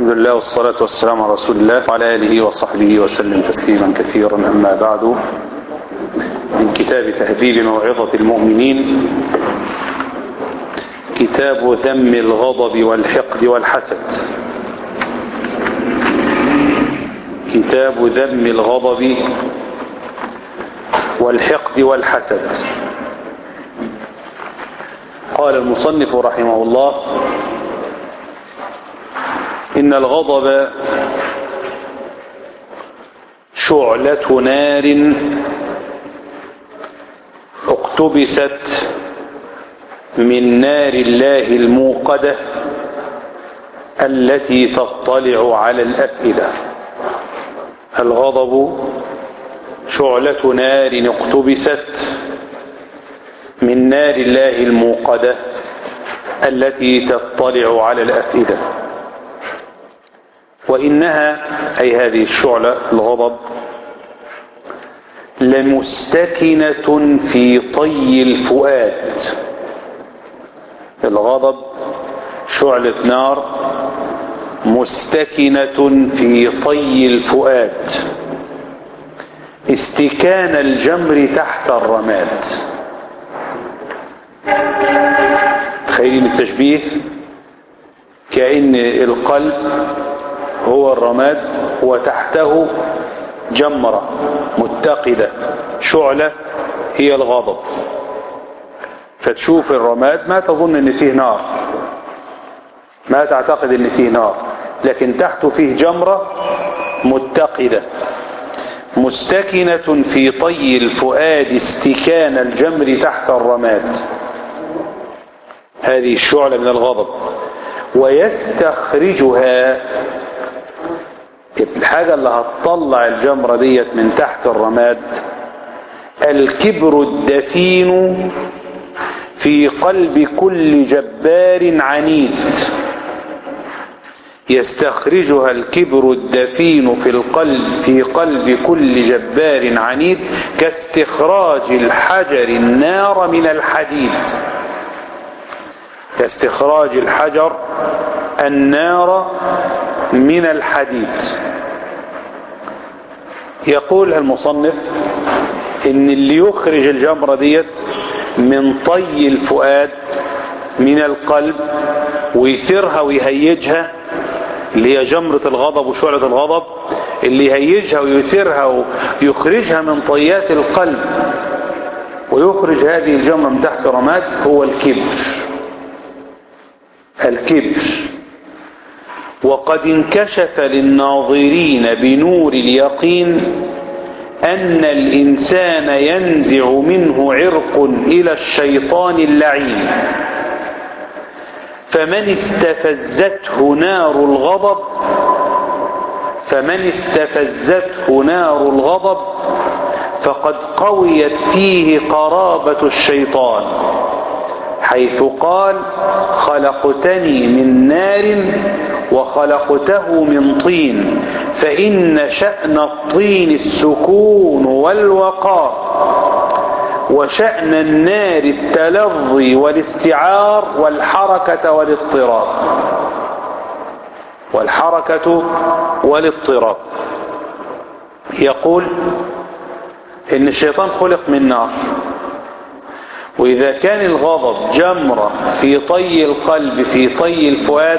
الحمد لله والصلاة والسلام على رسول الله وعلى آله وصحبه وسلم تسليما كثيرا أما بعد من كتاب تهذيب موعظة المؤمنين كتاب ذم الغضب والحقد والحسد كتاب ذم الغضب والحقد والحسد قال المصنف رحمه الله إن الغضب شعلة نار اقتبست من نار الله الموقدة التي تطلع على الأفئدة الغضب شعلة نار اقتبست من نار الله الموقدة التي تطلع على الأفئدة وإنها أي هذه الشعلة الغضب لمستكنة في طي الفؤاد الغضب شعلة نار مستكنة في طي الفؤاد استكان الجمر تحت الرماد تخيلين التشبيه كأن القلب هو الرماد وتحته جمرة متقدة شعلة هي الغضب فتشوف الرماد ما تظن ان فيه نار ما تعتقد ان فيه نار لكن تحته فيه جمرة متقدة مستكنة في طي الفؤاد استكان الجمر تحت الرماد هذه الشعلة من الغضب ويستخرجها الحاجة اللي هتطلع الجمرة ديت من تحت الرماد الكبر الدفين في قلب كل جبار عنيد يستخرجها الكبر الدفين في القلب في قلب كل جبار عنيد كاستخراج الحجر النار من الحديد كاستخراج الحجر النار من الحديد يقول المصنف ان اللي يخرج الجمرة ديت من طي الفؤاد من القلب ويثيرها ويهيجها اللي هي جمرة الغضب وشعلة الغضب اللي يهيجها ويثيرها ويخرجها من طيات القلب ويخرج هذه الجمرة من تحت رماد هو الكبر الكبر وقد انكشف للناظرين بنور اليقين أن الإنسان ينزع منه عرق إلى الشيطان اللعين فمن استفزته نار الغضب فمن استفزته نار الغضب فقد قويت فيه قرابة الشيطان حيث قال خلقتني من نار وخلقته من طين فإن شأن الطين السكون والوقار وشأن النار التلظي والاستعار والحركة والاضطراب والحركة والاضطراب يقول إن الشيطان خلق من نار وإذا كان الغضب جمرة في طي القلب في طي الفؤاد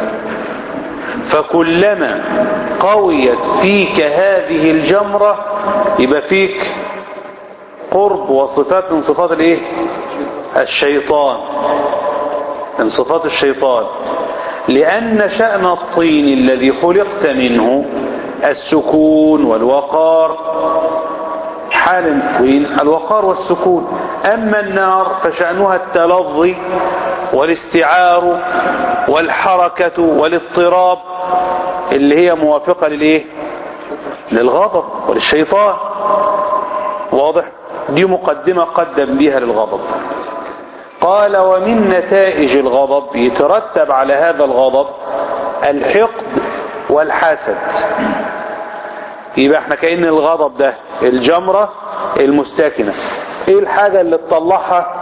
فكلما قويت فيك هذه الجمرة يبقى فيك قرب وصفات من صفات الايه الشيطان من صفات الشيطان لأن شأن الطين الذي خلقت منه السكون والوقار حال الطين الوقار والسكون أما النار فشأنها التلظي والاستعار والحركة والاضطراب اللي هي موافقة للايه للغضب وللشيطان واضح دي مقدمة قدم بها للغضب قال ومن نتائج الغضب يترتب على هذا الغضب الحقد والحسد يبقى احنا كأن الغضب ده الجمرة المستكنة ايه الحاجة اللي تطلعها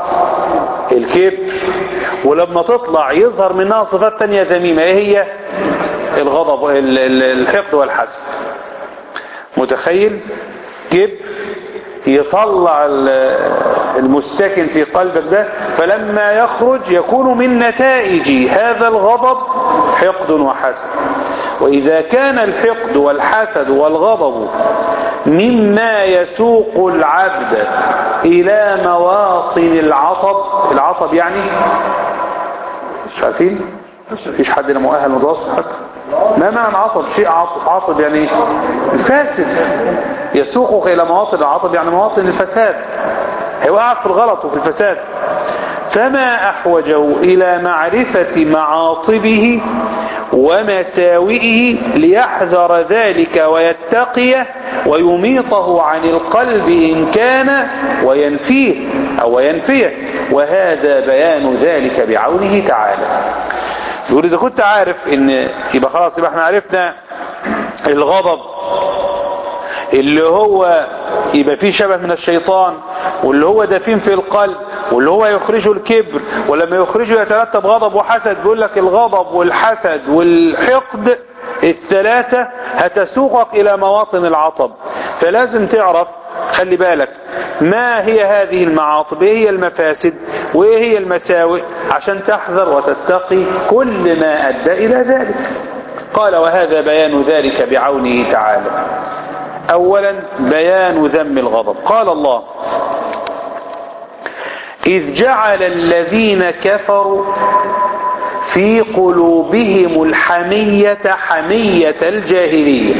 الكبر ولما تطلع يظهر منها صفات تانية ذميمة ايه هي الغضب الحقد والحسد متخيل كبر يطلع المستكن في قلبك ده فلما يخرج يكون من نتائج هذا الغضب حقد وحسد وإذا كان الحقد والحسد والغضب مما يسوق العبد إلى مواطن العطب العطب يعني مش عارفين مفيش حد هنا مؤهل متوسط حتى ما معنى عطب شيء عطب عطب يعني ايه الفاسد يسوقك الى مواطن العطب يعني مواطن الفساد هيوقعك في الغلط وفي الفساد فما احوجه الى معرفة معاطبه ومساوئه ليحذر ذلك ويتقيه ويميطه عن القلب إن كان وينفيه أو ينفيه وهذا بيان ذلك بعونه تعالى يقول إذا كنت عارف إن يبقى خلاص يبقى احنا عرفنا الغضب اللي هو يبقى فيه شبه من الشيطان واللي هو دفين في القلب واللي هو يخرجه الكبر ولما يخرجه يترتب غضب وحسد بيقول لك الغضب والحسد والحقد الثلاثة هتسوقك إلى مواطن العطب فلازم تعرف خلي بالك ما هي هذه المعاطب ايه هي المفاسد وايه هي المساوئ عشان تحذر وتتقي كل ما أدى إلى ذلك قال وهذا بيان ذلك بعونه تعالى أولا بيان ذم الغضب قال الله إذ جعل الذين كفروا في قلوبهم الحمية حمية الجاهلية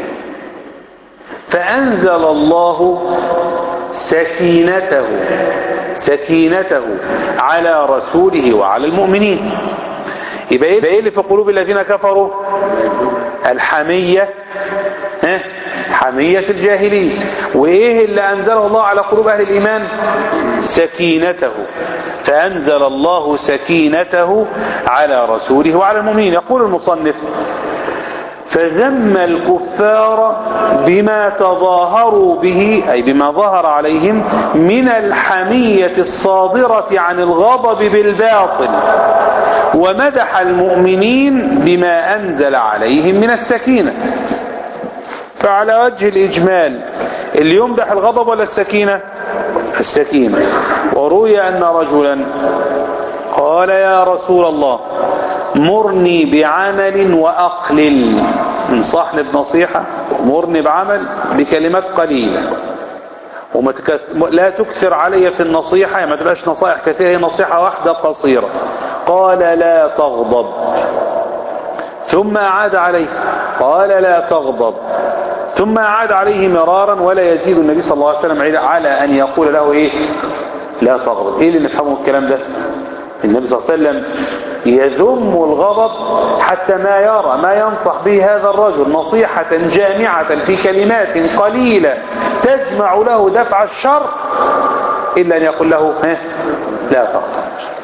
فأنزل الله سكينته سكينته على رسوله وعلى المؤمنين يبقى ايه اللي في قلوب الذين كفروا الحمية ها حمية الجاهلية وايه اللي انزله الله على قلوب اهل الايمان سكينته فانزل الله سكينته على رسوله وعلى المؤمنين يقول المصنف فذم الكفار بما تظاهروا به أي بما ظهر عليهم من الحمية الصادرة عن الغضب بالباطل ومدح المؤمنين بما أنزل عليهم من السكينة فعلى وجه الإجمال اللي يمدح الغضب ولا السكينة السكينة وروي أن رجلا قال يا رسول الله مرني بعمل وأقلل انصحني بنصيحة مرني بعمل بكلمات قليلة وما تكث... لا تكثر علي في النصيحة يعني ما تبقاش نصائح كثيرة هي نصيحة واحدة قصيرة قال لا تغضب ثم أعاد عليه قال لا تغضب ثم أعاد عليه مرارا ولا يزيد النبي صلى الله عليه وسلم على أن يقول له إيه لا تغضب إيه اللي نفهمه الكلام ده النبي صلى الله عليه وسلم يذم الغضب حتى ما يرى ما ينصح به هذا الرجل نصيحة جامعة في كلمات قليلة تجمع له دفع الشر إلا أن يقول له ها لا تغضب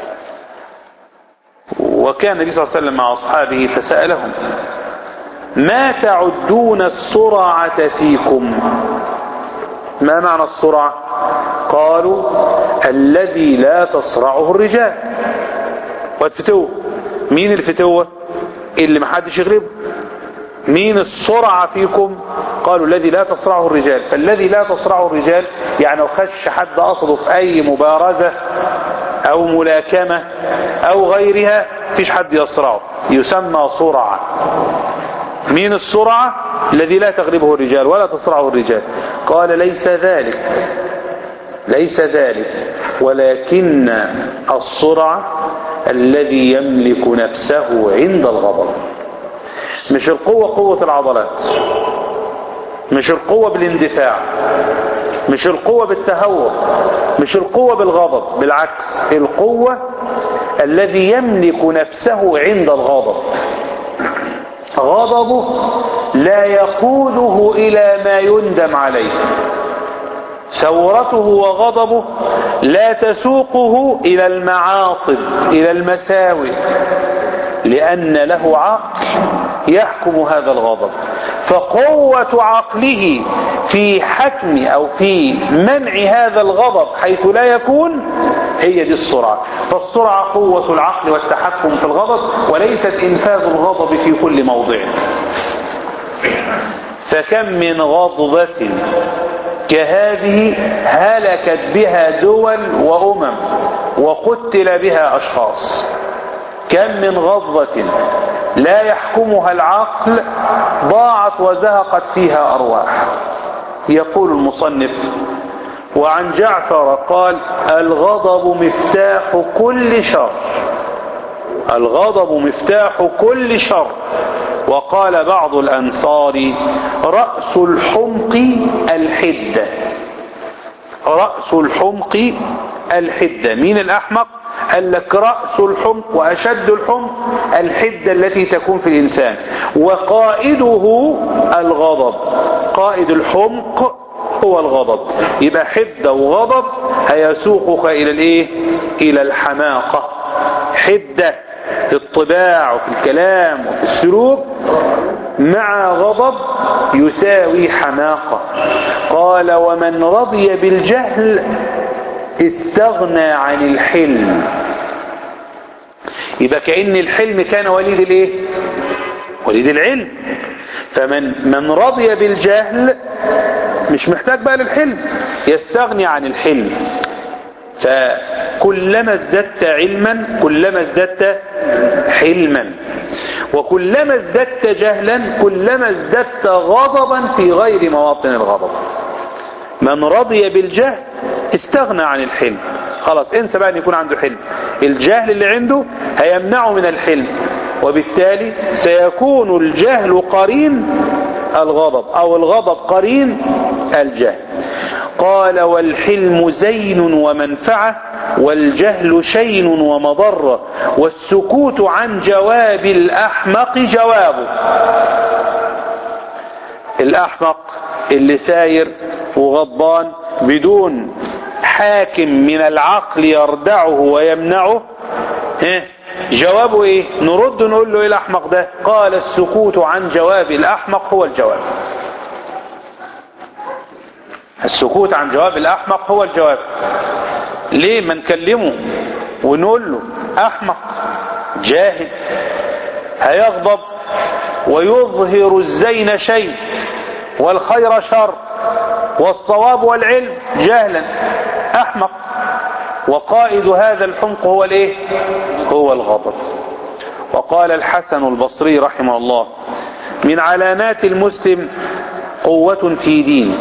وكان النبي صلى الله عليه وسلم مع أصحابه فسألهم ما تعدون السرعة فيكم ما معنى السرعة قالوا الذي لا تصرعه الرجال وتفتوه مين الفتوة اللي محدش يغلبه مين السرعة فيكم قالوا الذي لا تصرعه الرجال فالذي لا تصرعه الرجال يعني لو خش حد قصده في اي مبارزة او ملاكمة او غيرها فيش حد يصرعه يسمى سرعة مين السرعة الذي لا تغلبه الرجال ولا تصرعه الرجال قال ليس ذلك ليس ذلك ولكن السرعة الذي يملك نفسه عند الغضب مش القوة قوة العضلات مش القوة بالاندفاع مش القوة بالتهور مش القوة بالغضب بالعكس القوة الذي يملك نفسه عند الغضب غضبه لا يقوده إلى ما يندم عليه ثورته وغضبه لا تسوقه إلى المعاطب إلى المساوئ لأن له عقل يحكم هذا الغضب فقوة عقله في حكم أو في منع هذا الغضب حيث لا يكون هي دي السرعة فالسرعة قوة العقل والتحكم في الغضب وليست إنفاذ الغضب في كل موضع فكم من غضبة كهذه هلكت بها دول وأمم وقتل بها أشخاص كم من غضبة لا يحكمها العقل ضاعت وزهقت فيها أرواح يقول المصنف وعن جعفر قال الغضب مفتاح كل شر الغضب مفتاح كل شر وقال بعض الأنصار رأس الحمق الحدة رأس الحمق الحدة مين الأحمق قال لك رأس الحمق وأشد الحمق الحدة التي تكون في الإنسان وقائده الغضب قائد الحمق هو الغضب يبقى حدة وغضب هيسوقك إلى الإيه إلى الحماقة حدة في الطباع وفي الكلام وفي السلوك مع غضب يساوي حماقة قال ومن رضي بالجهل استغنى عن الحلم يبقى كأن الحلم كان وليد الايه وليد العلم فمن من رضي بالجهل مش محتاج بقى للحلم يستغني عن الحلم فكلما ازددت علما كلما ازددت حلما وكلما ازددت جهلا كلما ازددت غضبا في غير مواطن الغضب من رضي بالجهل استغنى عن الحلم خلاص انسى بقى ان يكون عنده حلم الجهل اللي عنده هيمنعه من الحلم وبالتالي سيكون الجهل قرين الغضب او الغضب قرين الجهل قال والحلم زين ومنفعة والجهل شين ومضرة والسكوت عن جواب الأحمق جوابه الأحمق اللي ثاير وغضبان بدون حاكم من العقل يردعه ويمنعه جوابه ايه نرد نقول له ايه الاحمق ده قال السكوت عن جواب الاحمق هو الجواب السكوت عن جواب الأحمق هو الجواب ليه ما نكلمه ونقول له أحمق جاهل هيغضب ويظهر الزين شيء والخير شر والصواب والعلم جهلا أحمق وقائد هذا الحمق هو الايه هو الغضب وقال الحسن البصري رحمه الله من علامات المسلم قوة في دينه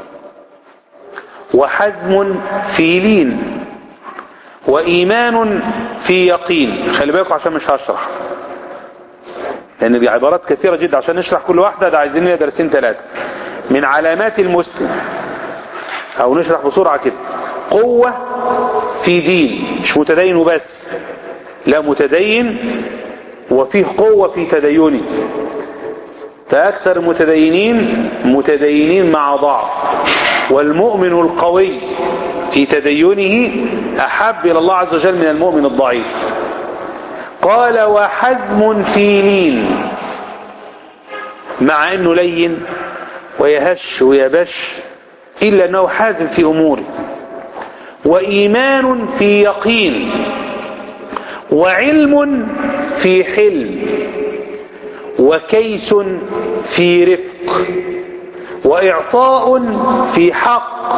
وحزم في لين وإيمان في يقين خلي بالكم عشان مش هشرح لأن دي عبارات كثيرة جدا عشان نشرح كل واحدة ده عايزين لنا درسين ثلاثة من علامات المسلم أو نشرح بسرعة كده قوة في دين مش متدين وبس لا متدين وفيه قوة في تدينه فأكثر المتدينين متدينين مع ضعف والمؤمن القوي في تدينه أحب إلى الله عز وجل من المؤمن الضعيف قال وحزم في لين مع أنه لين ويهش ويبش إلا أنه حازم في أموره وإيمان في يقين وعلم في حلم وكيس في رفق وإعطاء في حق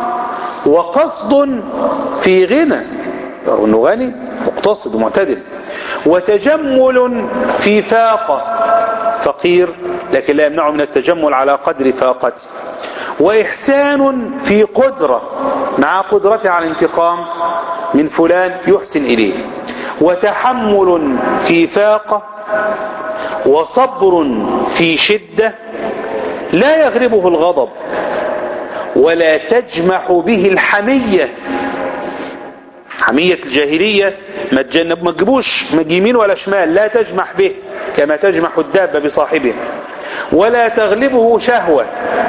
وقصد في غنى أنه غني مقتصد ومعتدل وتجمل في فاقة فقير لكن لا يمنعه من التجمل على قدر فاقته وإحسان في قدرة مع قدرته على الانتقام من فلان يحسن إليه وتحمل في فاقة وصبر في شدة لا يغلبه الغضب ولا تجمح به الحمية حمية الجاهلية ما تجنب ما تجيبوش يمين ولا شمال لا تجمح به كما تجمح الدابة بصاحبه ولا تغلبه شهوة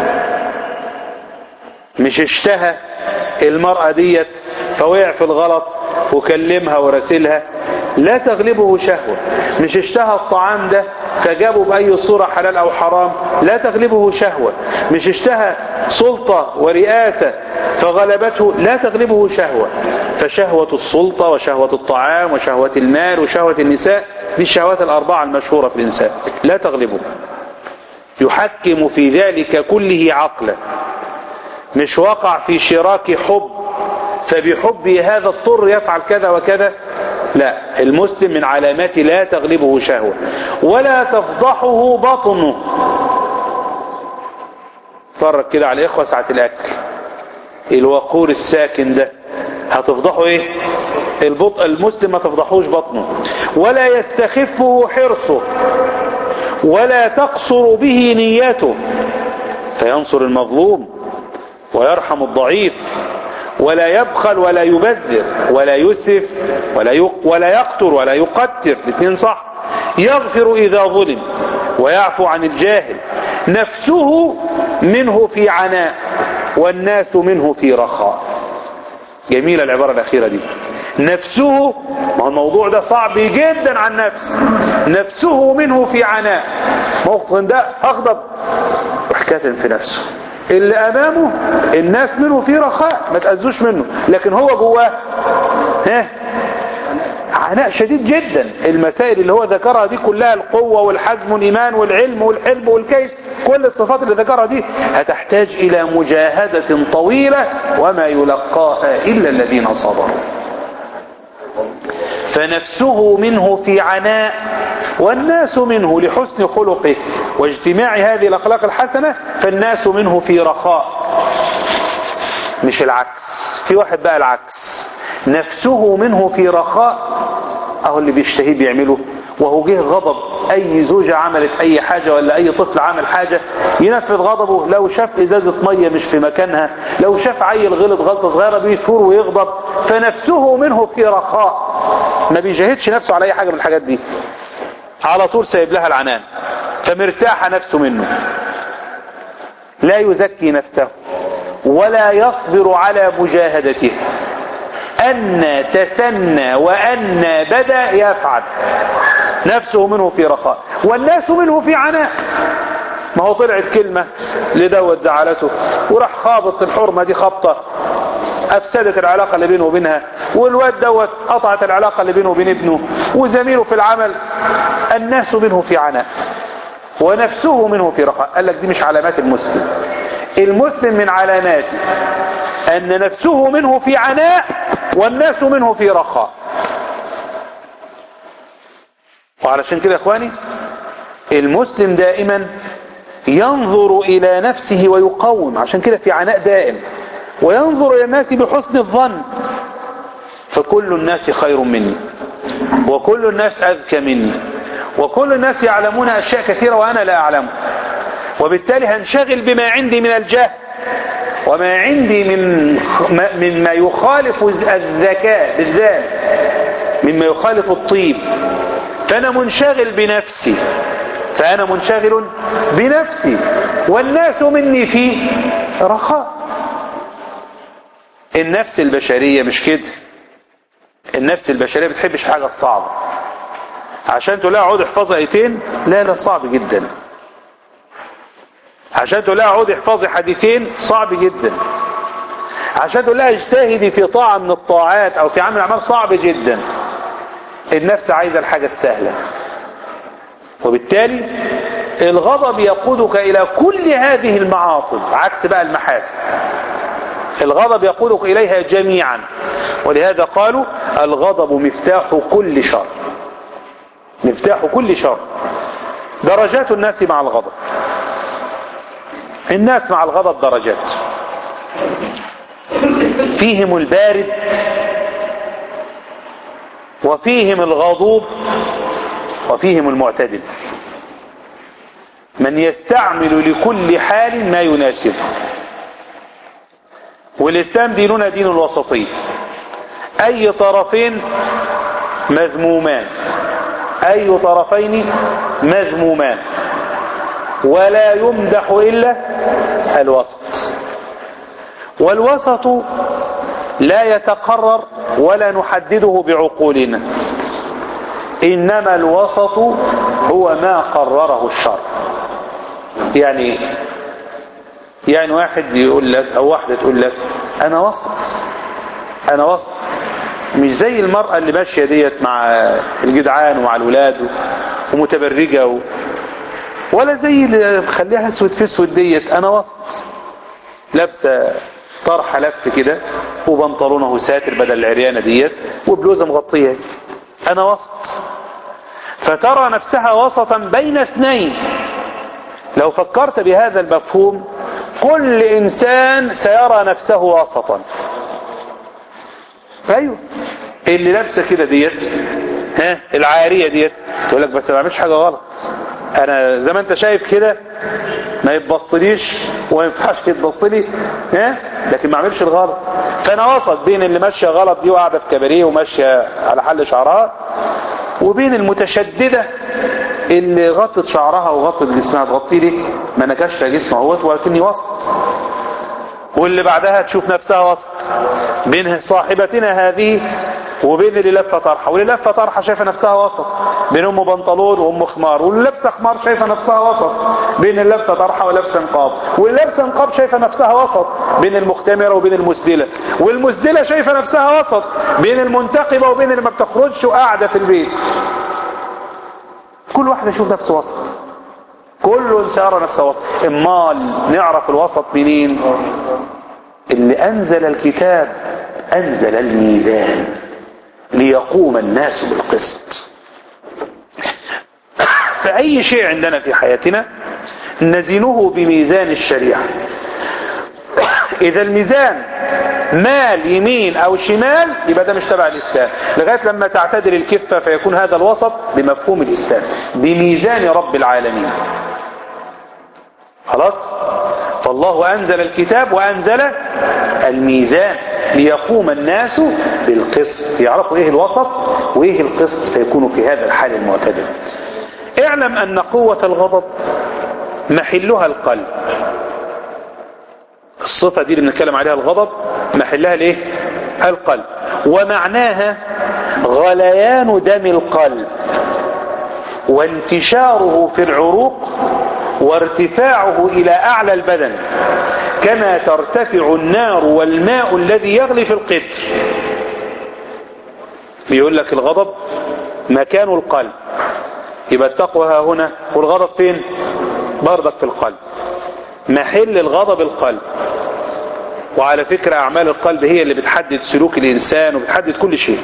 مش اشتهى المرأة ديت فوقع في الغلط وكلمها ورسلها لا تغلبه شهوة مش اشتهى الطعام ده فجابه بأي صورة حلال أو حرام لا تغلبه شهوة مش اشتهى سلطة ورئاسة فغلبته لا تغلبه شهوة فشهوة السلطة وشهوة الطعام وشهوة المال وشهوة النساء دي الشهوات الأربعة المشهورة في الإنسان لا تغلبه يحكم في ذلك كله عقله مش وقع في شراك حب فبحبه هذا اضطر يفعل كذا وكذا لا المسلم من علامات لا تغلبه شهوة ولا تفضحه بطنه فرق كده على الإخوة ساعة الأكل الوقور الساكن ده هتفضحه ايه البطء المسلم ما تفضحوش بطنه ولا يستخفه حرصه ولا تقصر به نيته فينصر المظلوم ويرحم الضعيف ولا يبخل ولا يبذر ولا يسرف ولا ولا يقتر ولا يقتر الاثنين صح يغفر إذا ظلم ويعفو عن الجاهل نفسه منه في عناء والناس منه في رخاء جميلة العبارة الأخيرة دي نفسه ما هو الموضوع ده صعب جدا عن نفس نفسه منه في عناء موقف ده أغضب وحكاية في نفسه اللي أمامه الناس منه في رخاء ما تأذوش منه لكن هو جواه ها عناء شديد جدا المسائل اللي هو ذكرها دي كلها القوة والحزم والإيمان والعلم والحلم والكيس كل الصفات اللي ذكرها دي هتحتاج إلى مجاهدة طويلة وما يلقاها إلا الذين صبروا فنفسه منه في عناء والناس منه لحسن خلقه واجتماع هذه الأخلاق الحسنة فالناس منه في رخاء مش العكس في واحد بقى العكس نفسه منه في رخاء اهو اللي بيشتهيه بيعمله وهو جه غضب اي زوجة عملت اي حاجة ولا اي طفل عمل حاجة ينفذ غضبه لو شاف ازازة مية مش في مكانها لو شاف عيل غلط غلطة صغيرة بيثور ويغضب فنفسه منه في رخاء ما بيجاهدش نفسه على اي حاجة من الحاجات دي على طول سايب لها العنان فمرتاحة نفسه منه لا يزكي نفسه ولا يصبر على مجاهدته أن تسنى وأن بدأ يفعل نفسه منه في رخاء والناس منه في عناء ما هو طلعت كلمة لدوت زعلته وراح خابط الحرمة دي خبطة أفسدت العلاقة اللي بينه وبينها والواد دوت قطعت العلاقة اللي بينه وبين ابنه وزميله في العمل الناس منه في عناء ونفسه منه في رخاء قال لك دي مش علامات المسلم المسلم من علاماته أن نفسه منه في عناء والناس منه في رخاء وعلشان كده يا اخواني المسلم دائما ينظر الى نفسه ويقوم عشان كده في عناء دائم وينظر الى الناس بحسن الظن فكل الناس خير مني وكل الناس اذكى مني وكل الناس يعلمون اشياء كثيرة وانا لا اعلمها وبالتالي هنشغل بما عندي من الجهل وما عندي من مما يخالف الذكاء بالذات مما يخالف الطيب فأنا منشغل بنفسي فأنا منشغل بنفسي والناس مني في رخاء النفس البشرية مش كده النفس البشرية بتحبش حاجة الصعبة عشان تقول لها عود احفظها ايتين لا لا صعب جدا عشان تقول لها عودي احفظي حديثين صعب جدا عشان تقول لها اجتهدي في طاعة من الطاعات او في عمل اعمال صعب جدا النفس عايزة الحاجة السهلة وبالتالي الغضب يقودك الى كل هذه المعاطب عكس بقى المحاسن الغضب يقودك اليها جميعا ولهذا قالوا الغضب مفتاح كل شر مفتاح كل شر درجات الناس مع الغضب الناس مع الغضب درجات فيهم البارد وفيهم الغضوب وفيهم المعتدل من يستعمل لكل حال ما يناسبه والإسلام ديننا دين الوسطية أي طرفين مذمومان أي طرفين مذمومان ولا يمدح إلا الوسط والوسط لا يتقرر ولا نحدده بعقولنا إنما الوسط هو ما قرره الشرع يعني يعني واحد يقول لك أو واحدة تقول لك أنا وسط أنا وسط مش زي المرأة اللي ماشية ديت مع الجدعان ومع الولاد ومتبرجة و... ولا زي اللي مخليها اسود في اسود ديت انا وسط لابسة طرحة لف كده وبنطلونه ساتر بدل العريانة ديت وبلوزة مغطية انا وسط فترى نفسها وسطا بين اثنين لو فكرت بهذا المفهوم كل انسان سيرى نفسه وسطا ايوه اللي لابسه كده ديت ها العاريه ديت تقول لك بس ما بعملش حاجه غلط انا زي ما انت شايف كده ما يتبصليش وما ينفعش يتبصلي ها لكن ما اعملش الغلط فانا وسط بين اللي ماشيه غلط دي وقاعده في كباريه وماشيه على حل شعرها وبين المتشدده اللي غطت شعرها وغطت جسمها تغطي لي ما انا كاشفه جسمها اهوت ولكني وسط واللي بعدها تشوف نفسها وسط بين صاحبتنا هذه وبين اللي لابسه طرحه واللي لابسه طرحه شايفه نفسها وسط بين ام بنطلون وام خمار واللي لابسه خمار شايفه نفسها وسط بين اللي لابسه طرحه ولابسه نقاب واللي لابسه نقاب شايفه نفسها وسط بين المختمره وبين المسدله والمسدله شايفه نفسها وسط بين المنتقبه وبين اللي ما بتخرجش وقاعده في البيت كل واحد يشوف نفسه وسط كل سيرى نفسه وسط امال نعرف الوسط منين اللي انزل الكتاب انزل الميزان ليقوم الناس بالقسط فاي شيء عندنا في حياتنا نزنه بميزان الشريعة اذا الميزان مال يمين او شمال يبقى ده مش تبع الاسلام لغايه لما تعتدل الكفه فيكون هذا الوسط بمفهوم الاسلام بميزان رب العالمين خلاص فالله انزل الكتاب وانزل الميزان ليقوم الناس بالقسط يعرفوا ايه الوسط وايه القسط فيكونوا في هذا الحال المعتدل اعلم ان قوه الغضب محلها القلب الصفة دي اللي بنتكلم عليها الغضب محلها الايه القلب ومعناها غليان دم القلب وانتشاره في العروق وارتفاعه الى اعلى البدن كما ترتفع النار والماء الذي يغلي في القدر بيقول لك الغضب مكان القلب يبقى التقوى ها هنا والغضب فين برضك في القلب محل الغضب القلب وعلى فكرة أعمال القلب هي اللي بتحدد سلوك الإنسان وبتحدد كل شيء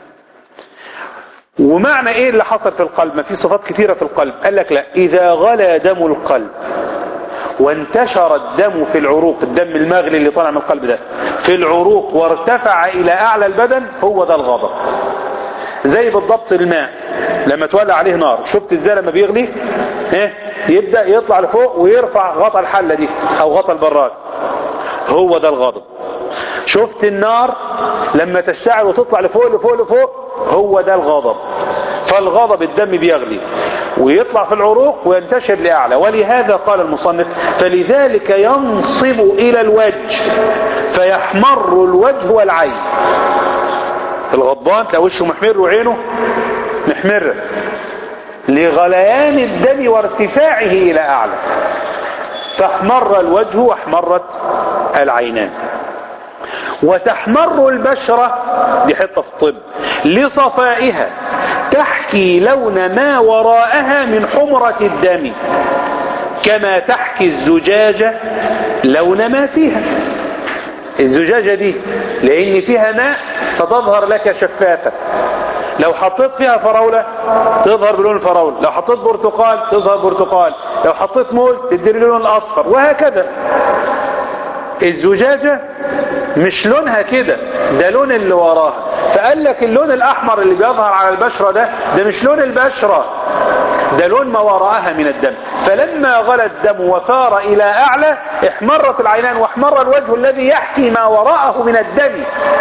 ومعنى إيه اللي حصل في القلب ما في صفات كثيرة في القلب قال لك لا إذا غلى دم القلب وانتشر الدم في العروق الدم المغلي اللي طالع من القلب ده في العروق وارتفع إلى أعلى البدن هو ده الغضب زي بالضبط الماء لما تولع عليه نار شفت ازاي لما بيغلي ها يبدأ يطلع لفوق ويرفع غطى الحلة دي او غطى البراد هو ده الغضب شفت النار لما تشتعل وتطلع لفوق لفوق لفوق هو ده الغضب فالغضب الدم بيغلي ويطلع في العروق وينتشر لأعلى ولهذا قال المصنف فلذلك ينصب إلى الوجه فيحمر الوجه والعين الغضبان تلاقي وشه محمر وعينه محمرة لغليان الدم وارتفاعه إلى أعلى فاحمر الوجه واحمرت العينان وتحمر البشرة دي حتة في الطب لصفائها تحكي لون ما وراءها من حمرة الدم كما تحكي الزجاجة لون ما فيها الزجاجة دي لأن فيها ماء فتظهر لك شفافة لو حطيت فيها فراولة تظهر بلون الفراولة لو حطيت برتقال تظهر برتقال لو حطيت موز تدي اللون الأصفر وهكذا الزجاجة مش لونها كده ده لون اللي وراها فقال لك اللون الأحمر اللي بيظهر على البشرة ده ده مش لون البشرة ده لون ما وراءها من الدم فلما غلى الدم وثار إلى أعلى احمرت العينان واحمر الوجه الذي يحكي ما وراءه من الدم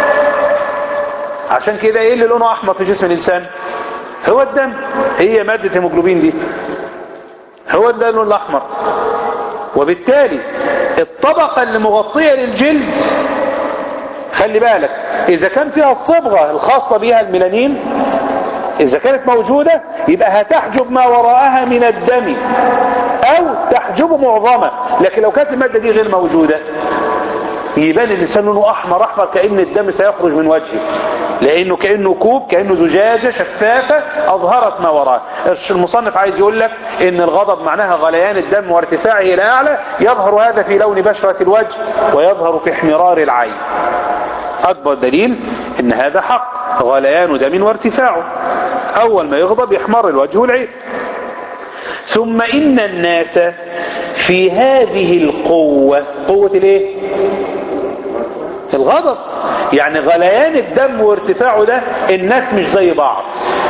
عشان كده ايه اللي لونه احمر في جسم الانسان هو الدم هي مادة هيموجلوبين دي هو ده اللون الاحمر وبالتالي الطبقة اللي مغطية للجلد خلي بالك اذا كان فيها الصبغة الخاصة بها الميلانين اذا كانت موجودة يبقى هتحجب ما وراءها من الدم او تحجب معظمه لكن لو كانت المادة دي غير موجودة يبان الانسان لونه احمر احمر كأن الدم سيخرج من وجهه لانه كانه كوب كانه زجاجه شفافه اظهرت ما وراءه المصنف عايز يقول لك ان الغضب معناها غليان الدم وارتفاعه الى اعلى يظهر هذا في لون بشره الوجه ويظهر في احمرار العين اكبر دليل ان هذا حق غليان دم وارتفاعه اول ما يغضب يحمر الوجه والعين ثم ان الناس في هذه القوة قوة الايه الغضب يعني غليان الدم وارتفاعه ده الناس مش زي بعض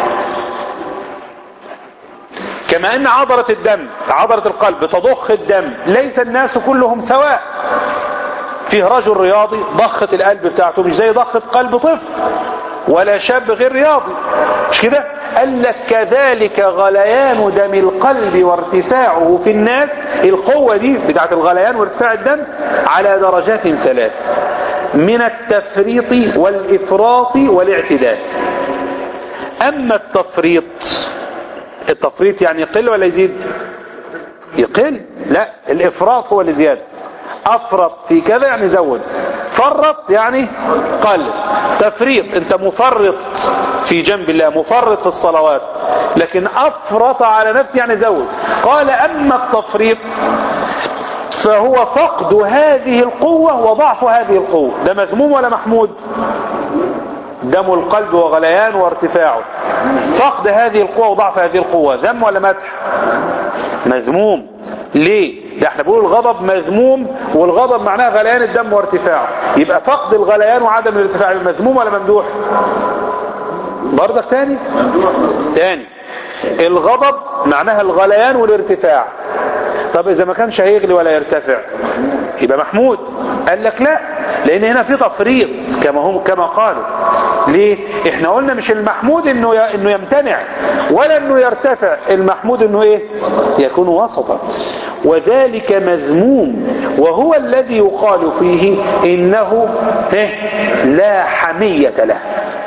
كما ان عضلة الدم عضلة القلب تضخ الدم ليس الناس كلهم سواء فيه رجل رياضي ضخة القلب بتاعته مش زي ضخة قلب طفل ولا شاب غير رياضي مش كده قال لك كذلك غليان دم القلب وارتفاعه في الناس القوة دي بتاعت الغليان وارتفاع الدم على درجات ثلاث من التفريط والإفراط والاعتدال أما التفريط التفريط يعني يقل ولا يزيد يقل لا الإفراط هو اللي زيادة أفرط في كذا يعني زود فرط يعني قل تفريط انت مفرط في جنب الله مفرط في الصلوات لكن افرط على نفسه يعني زود قال اما التفريط فهو فقد هذه القوة وضعف هذه القوة ده مذموم ولا محمود دم القلب وغليان وارتفاعه فقد هذه القوة وضعف هذه القوة ذم ولا مدح مذموم ليه ده احنا بنقول الغضب مذموم والغضب معناه غليان الدم وارتفاعه يبقى فقد الغليان وعدم الارتفاع مذموم ولا ممدوح برضك تاني تاني الغضب معناها الغليان والارتفاع طب اذا ما كانش هيغلي ولا يرتفع يبقى محمود قال لك لا لان هنا في تفريط كما هم كما قالوا ليه احنا قلنا مش المحمود انه انه يمتنع ولا انه يرتفع المحمود انه ايه يكون وسطا وذلك مذموم وهو الذي يقال فيه انه لا حمية له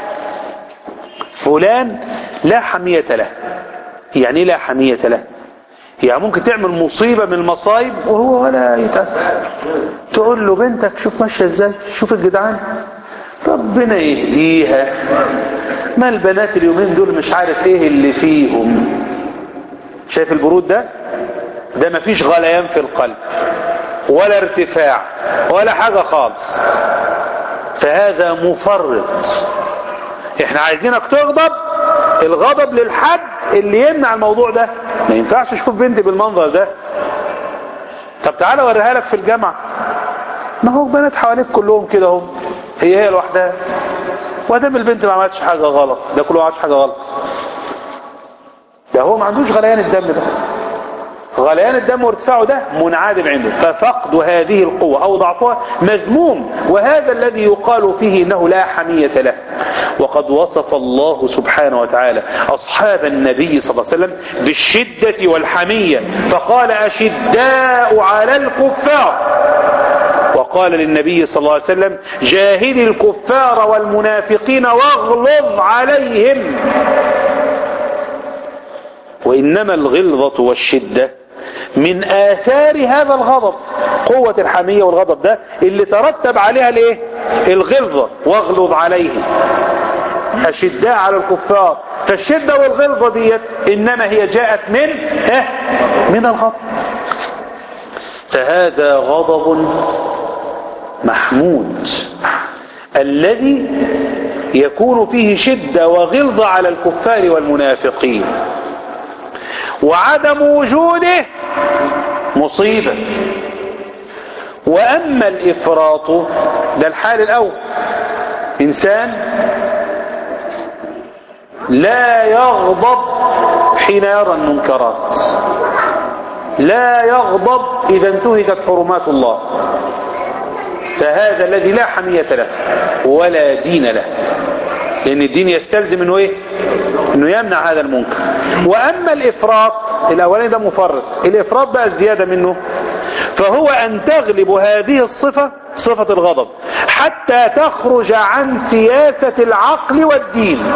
فلان لا حمية له يعني لا حمية له يعني ممكن تعمل مصيبة من المصايب وهو ولا يتأثر تقول له بنتك شوف ماشية ازاي شوف الجدعان ربنا يهديها ما البنات اليومين دول مش عارف ايه اللي فيهم شايف البرود ده ده مفيش غليان في القلب ولا ارتفاع ولا حاجة خالص فهذا مفرط احنا عايزينك تغضب الغضب للحد اللي يمنع الموضوع ده ما ينفعش اشوف بنتي بالمنظر ده طب تعالى اوريها لك في الجامعة ما هو بنات حواليك كلهم كده هم هي هي لوحدها وادام البنت ما عملتش حاجة غلط ده كله ما عملتش حاجة غلط ده هو ما عندوش غليان الدم ده غليان الدم وارتفاعه ده منعدم عنده ففقد هذه القوة أو ضعفها مذموم وهذا الذي يقال فيه إنه لا حمية له وقد وصف الله سبحانه وتعالى أصحاب النبي صلى الله عليه وسلم بالشدة والحمية فقال أشداء على الكفار وقال للنبي صلى الله عليه وسلم جاهد الكفار والمنافقين واغلظ عليهم وإنما الغلظة والشدة من آثار هذا الغضب قوة الحمية والغضب ده اللي ترتب عليها الايه الغلظة واغلظ عليهم أشداء على الكفار فالشدة والغلظة ديت إنما هي جاءت من اه من الغضب فهذا غضب محمود الذي يكون فيه شدة وغلظة على الكفار والمنافقين وعدم وجوده مصيبة وأما الإفراط ده الحال الأول إنسان لا يغضب حين يرى المنكرات لا يغضب إذا انتهكت حرمات الله فهذا الذي لا حمية له ولا دين له لأن الدين يستلزم أنه إيه أنه يمنع هذا المنكر وأما الإفراط الأولاني ده مفرط الإفراط بقى الزيادة منه فهو أن تغلب هذه الصفة صفة الغضب حتى تخرج عن سياسة العقل والدين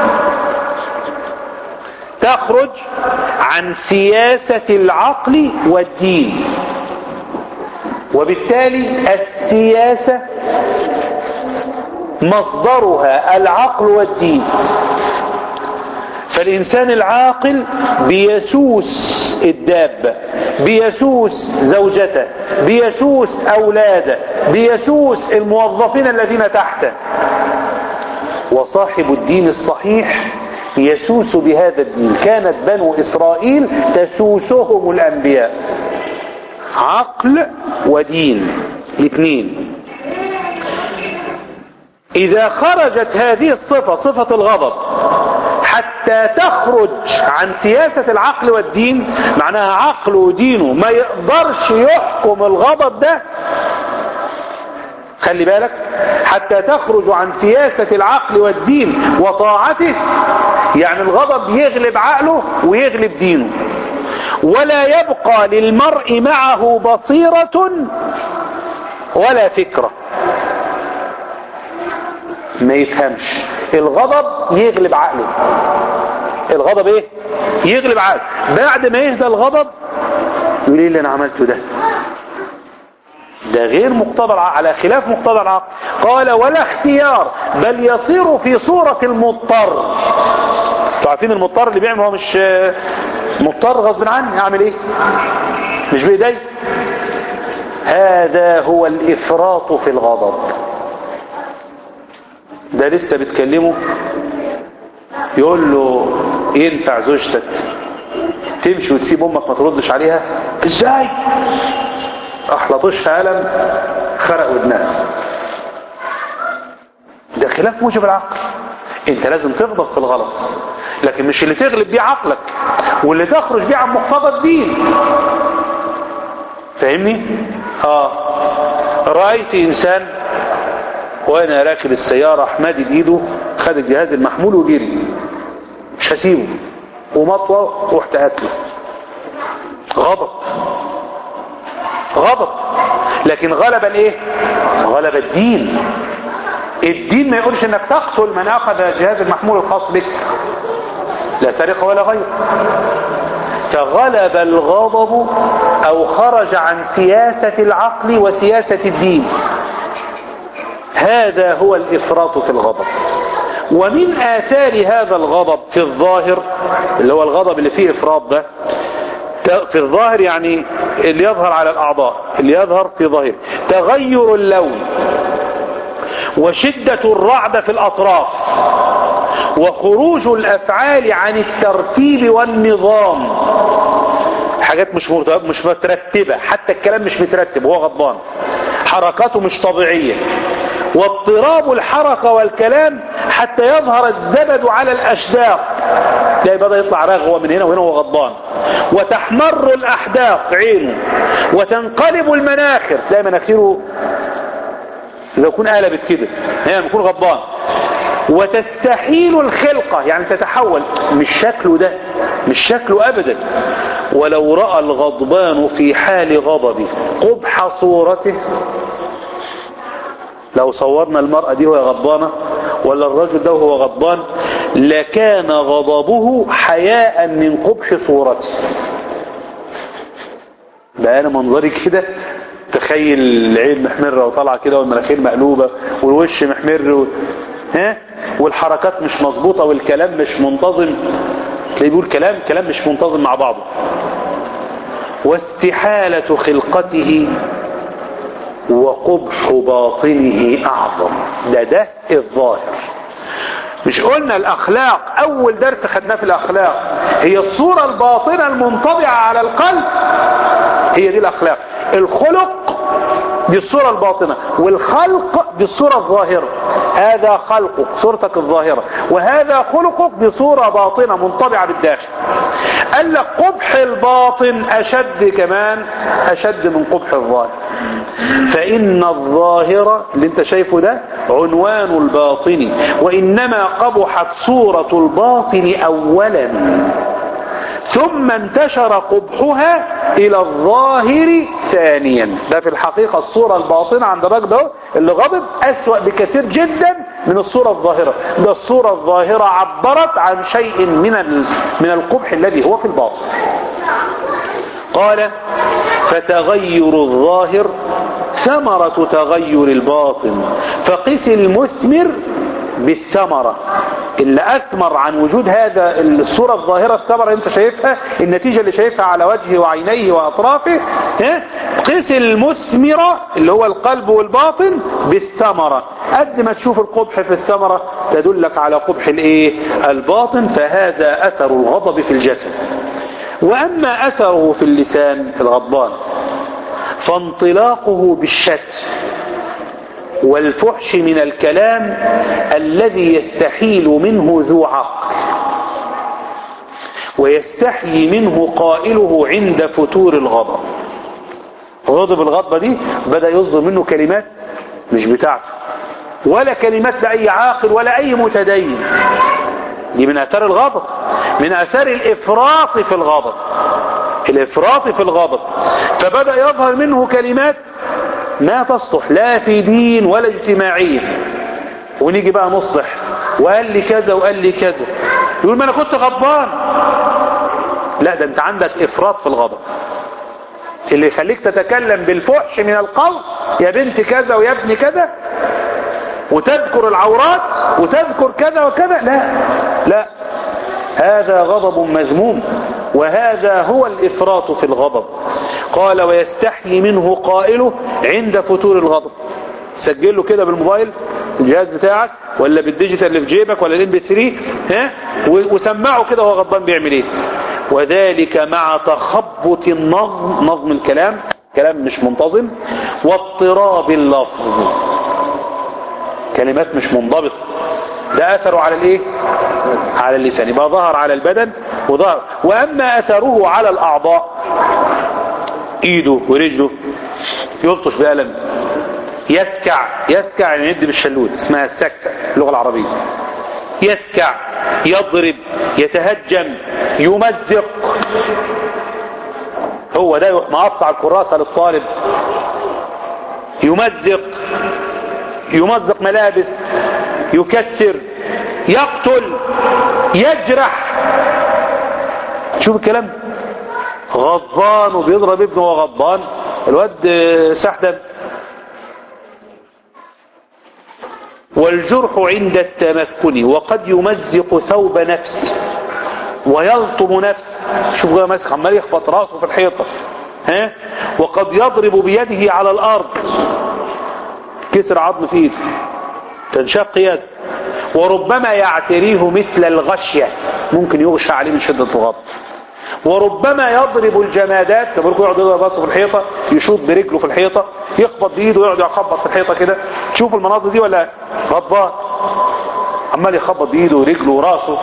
تخرج عن سياسة العقل والدين وبالتالي السياسة مصدرها العقل والدين فالإنسان العاقل بيسوس الدابة بيسوس زوجته بيسوس أولاده بيسوس الموظفين الذين تحته وصاحب الدين الصحيح يسوس بهذا الدين كانت بنو إسرائيل تسوسهم الأنبياء عقل ودين اثنين إذا خرجت هذه الصفة صفة الغضب حتى تخرج عن سياسة العقل والدين معناها عقل ودينه ما يقدرش يحكم الغضب ده خلي بالك حتى تخرج عن سياسة العقل والدين وطاعته يعني الغضب يغلب عقله ويغلب دينه ولا يبقى للمرء معه بصيرة ولا فكرة ما يفهمش الغضب يغلب عقله الغضب ايه يغلب عقله بعد ما يهدى الغضب يقول ايه اللي انا عملته ده ده غير مقتضى على خلاف مقتضى العقل قال ولا اختيار بل يصير في صورة المضطر انتوا عارفين المضطر اللي بيعمل هو مش مضطر غصب عني اعمل ايه مش بايدي هذا هو الافراط في الغضب ده لسه بتكلمه يقول له ينفع زوجتك تمشي وتسيب امك ما تردش عليها ازاي احلطشها قلم خرق ودنها ده خلاف موجب العقل انت لازم تغضب في الغلط لكن مش اللي تغلب بيه عقلك واللي تخرج بيه عن مقتضى الدين فاهمني اه رأيت انسان وانا راكب السيارة مادد ايده خد الجهاز المحمول وجري مش هسيبه ومطوة رحت قاتله غضب غضب لكن غلب الايه غلب الدين الدين ما يقولش انك تقتل من اخذ الجهاز المحمول الخاص بك لا سرقة ولا غير فغلب الغضب او خرج عن سياسة العقل وسياسة الدين هذا هو الافراط في الغضب ومن آثار هذا الغضب في الظاهر اللي هو الغضب اللي فيه إفراط ده في الظاهر يعني اللي يظهر على الأعضاء اللي يظهر في ظاهر تغير اللون وشدة الرعد في الأطراف وخروج الأفعال عن الترتيب والنظام حاجات مش مش مترتبة حتى الكلام مش مترتب هو غضبان حركاته مش طبيعية واضطراب الحركة والكلام حتى يظهر الزبد على الأشداق تلاقي بدأ يطلع رغوة من هنا وهنا وهو غضبان وتحمر الأحداق عينه وتنقلب المناخر تلاقي مناخيره إذا يكون قلبت كده هي يكون غضبان وتستحيل الخلقة يعني تتحول مش شكله ده مش شكله أبدا ولو رأى الغضبان في حال غضبه قبح صورته لو صورنا المرأة دي وهي غضبانة ولا الرجل ده وهو غضبان لكان غضبه حياء من قبح صورته بقى انا منظري كده تخيل العين محمرة وطالعة كده والمناخير مقلوبة والوش محمر و... ها والحركات مش مظبوطة والكلام مش منتظم تلاقيه بيقول كلام كلام مش منتظم مع بعضه واستحالة خلقته وقبح باطنه أعظم ده ده الظاهر مش قلنا الأخلاق أول درس خدناه في الأخلاق هي الصورة الباطنة المنطبعة على القلب هي دي الأخلاق الخلق دي الصورة الباطنة والخلق دي الصورة الظاهرة هذا خلقك صورتك الظاهرة وهذا خلقك دي صورة باطنة منطبعة بالداخل قال لك قبح الباطن أشد كمان أشد من قبح الظاهر فإن الظاهر اللي انت شايفه ده عنوان الباطن وإنما قبحت صورة الباطن أولا ثم انتشر قبحها إلى الظاهر ثانيا ده في الحقيقة الصورة الباطنة عند الراجل ده اللي غضب أسوأ بكثير جدا من الصورة الظاهرة ده الصورة الظاهرة عبرت عن شيء من من القبح الذي هو في الباطن قال فتغير الظاهر ثمرة تغير الباطن فقس المثمر بالثمرة اللي أثمر عن وجود هذا الصورة الظاهرة الثمرة اللي انت شايفها النتيجة اللي شايفها على وجهه وعينيه وأطرافه ها؟ قس المثمرة اللي هو القلب والباطن بالثمرة قد ما تشوف القبح في الثمرة تدلك على قبح الايه الباطن فهذا أثر الغضب في الجسد وأما أثره في اللسان الغضبان فانطلاقه بالشتم والفحش من الكلام الذي يستحيل منه ذو عقل ويستحيي منه قائله عند فتور الغضب غضب الغضبة دي بدأ يصدر منه كلمات مش بتاعته ولا كلمات لأي عاقل ولا أي متدين دي من أثار الغضب من أثار الإفراط في الغضب الإفراط في الغضب فبدأ يظهر منه كلمات ما تصلح لا في دين ولا اجتماعيا ونيجي بقى نصلح وقال لي كذا وقال لي كذا يقول ما انا كنت غضبان لا ده انت عندك افراط في الغضب اللي يخليك تتكلم بالفحش من القول يا بنت كذا ويا ابن كذا وتذكر العورات وتذكر كذا وكذا لا لا هذا غضب مذموم وهذا هو الإفراط في الغضب قال ويستحيي منه قائله عند فتور الغضب سجل له كده بالموبايل الجهاز بتاعك ولا بالديجيتال اللي في جيبك ولا الام بي 3 ها وسمعه كده وهو غضبان بيعمل ايه وذلك مع تخبط النظم نظم الكلام كلام مش منتظم واضطراب اللفظ كلمات مش منضبطه ده اثره على الايه على اللسان يبقى ظهر على البدن وظهر واما اثره على الاعضاء ايده ورجله يلطش بقلم يسكع يسكع يعني يد بالشلوت اسمها السكة اللغة العربية يسكع يضرب يتهجم يمزق هو ده مقطع الكراسة للطالب يمزق يمزق ملابس يكسر يقتل يجرح شوف الكلام غضبان وبيضرب ابنه وهو غضبان الواد سحدا والجرح عند التمكن وقد يمزق ثوب نفسه ويلطم نفسه شوف بقى ماسك عمال يخبط راسه في الحيطه ها وقد يضرب بيده على الارض كسر عظم في ايده تنشق يده وربما يعتريه مثل الغشيه ممكن يغشى عليه من شده الغضب وربما يضرب الجمادات لما يقعد يضرب راسه في الحيطه يشوط برجله في الحيطه يخبط بايده ويقعد يخبط في الحيطه كده تشوف المناظر دي ولا غضبان عمال يخبط بايده ورجله وراسه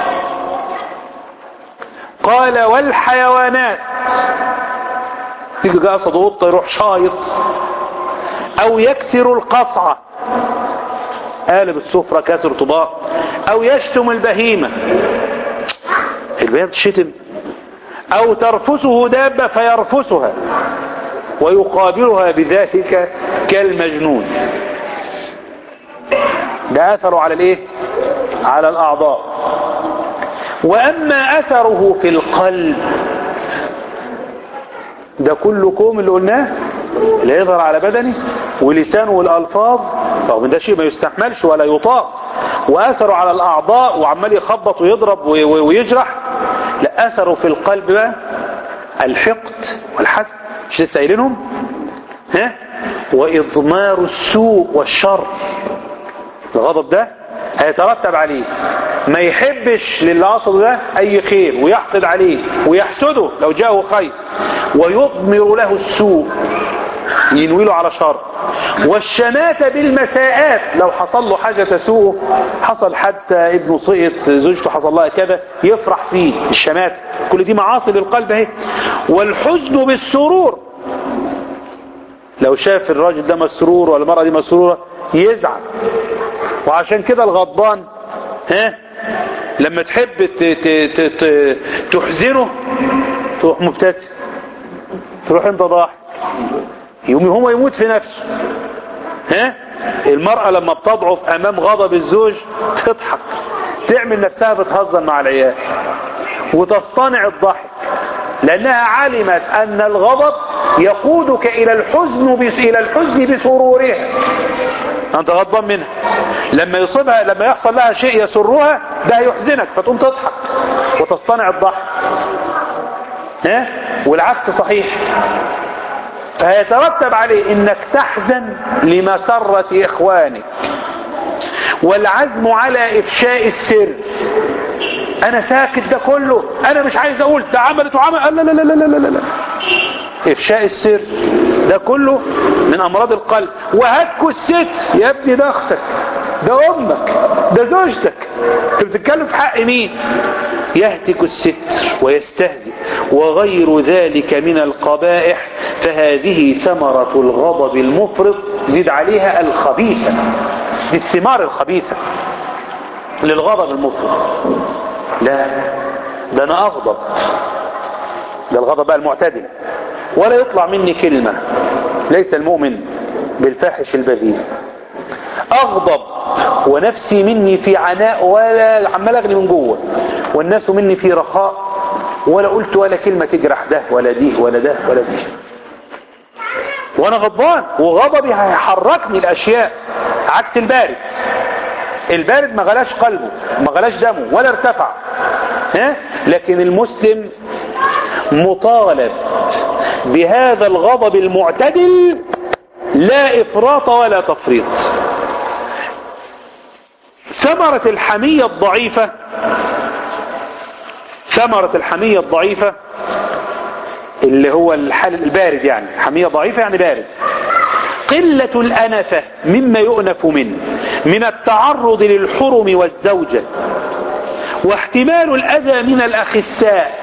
قال والحيوانات تيجي جاء قصد قطه يروح شايط او يكسر القصعه قالب السفره كسر طباق او يشتم البهيمه البهيمه بتشتم او ترفسه دابة فيرفسها ويقابلها بذلك كالمجنون ده اثره على الايه على الاعضاء واما اثره في القلب ده كله كوم اللي قلناه اللي يظهر على بدنه ولسانه والالفاظ رغم ده شيء ما يستحملش ولا يطاق واثره على الاعضاء وعمال يخبط ويضرب ويجرح لا اثره في القلب بقى الحقد والحسد مش لسه قايلينهم ها واضمار السوء والشر الغضب ده هيترتب عليه ما يحبش للي قصده ده اي خير ويحقد عليه ويحسده لو جاءه خير ويضمر له السوء ينوي له على شر والشماتة بالمساءات لو حصل له حاجة تسوءه حصل حادثة ابنه سقط زوجته حصل لها كذا يفرح فيه الشماتة كل دي معاصي للقلب اهي والحزن بالسرور لو شاف الراجل ده مسرور ولا المرأة دي مسرورة يزعل وعشان كده الغضبان ها لما تحب ت- ت- ت- ت- تحزنه تروح مبتسم تروح انت ضاحك يوم هو يموت في نفسه ها المرأة لما بتضعف امام غضب الزوج تضحك تعمل نفسها بتهزر مع العيال وتصطنع الضحك لانها علمت ان الغضب يقودك إلى الحزن بس إلى الحزن بسرورها أنت غضبان منها لما يصيبها لما يحصل لها شيء يسرها ده يحزنك فتقوم تضحك وتصطنع الضحك ها والعكس صحيح فيترتب عليه انك تحزن لمسرة اخوانك والعزم على افشاء السر انا ساكت ده كله انا مش عايز اقول ده عملت وعمل لا لا لا لا لا لا لا افشاء السر ده كله من امراض القلب وهتكوا الست يا ابني ده اختك ده امك ده زوجتك انت بتتكلم في حق مين يهتك الستر ويستهزئ وغير ذلك من القبائح فهذه ثمرة الغضب المفرط زد عليها الخبيثة بالثمار الخبيثة للغضب المفرط لا ده انا اغضب ده الغضب بقى المعتدل ولا يطلع مني كلمة ليس المؤمن بالفاحش البذيء اغضب ونفسي مني في عناء ولا عمال اغلي من جوه والناس مني في رخاء ولا قلت ولا كلمة تجرح ده ولا دي ولا ده ولا دي وانا غضبان وغضبي هيحركني الاشياء عكس البارد البارد ما غلاش قلبه ما غلاش دمه ولا ارتفع ها لكن المسلم مطالب بهذا الغضب المعتدل لا افراط ولا تفريط ثمرة الحمية الضعيفة ثمرة الحمية الضعيفة اللي هو الحال البارد يعني حمية ضعيفة يعني بارد قلة الأنفة مما يؤنف منه من التعرض للحرم والزوجة واحتمال الأذى من الأخساء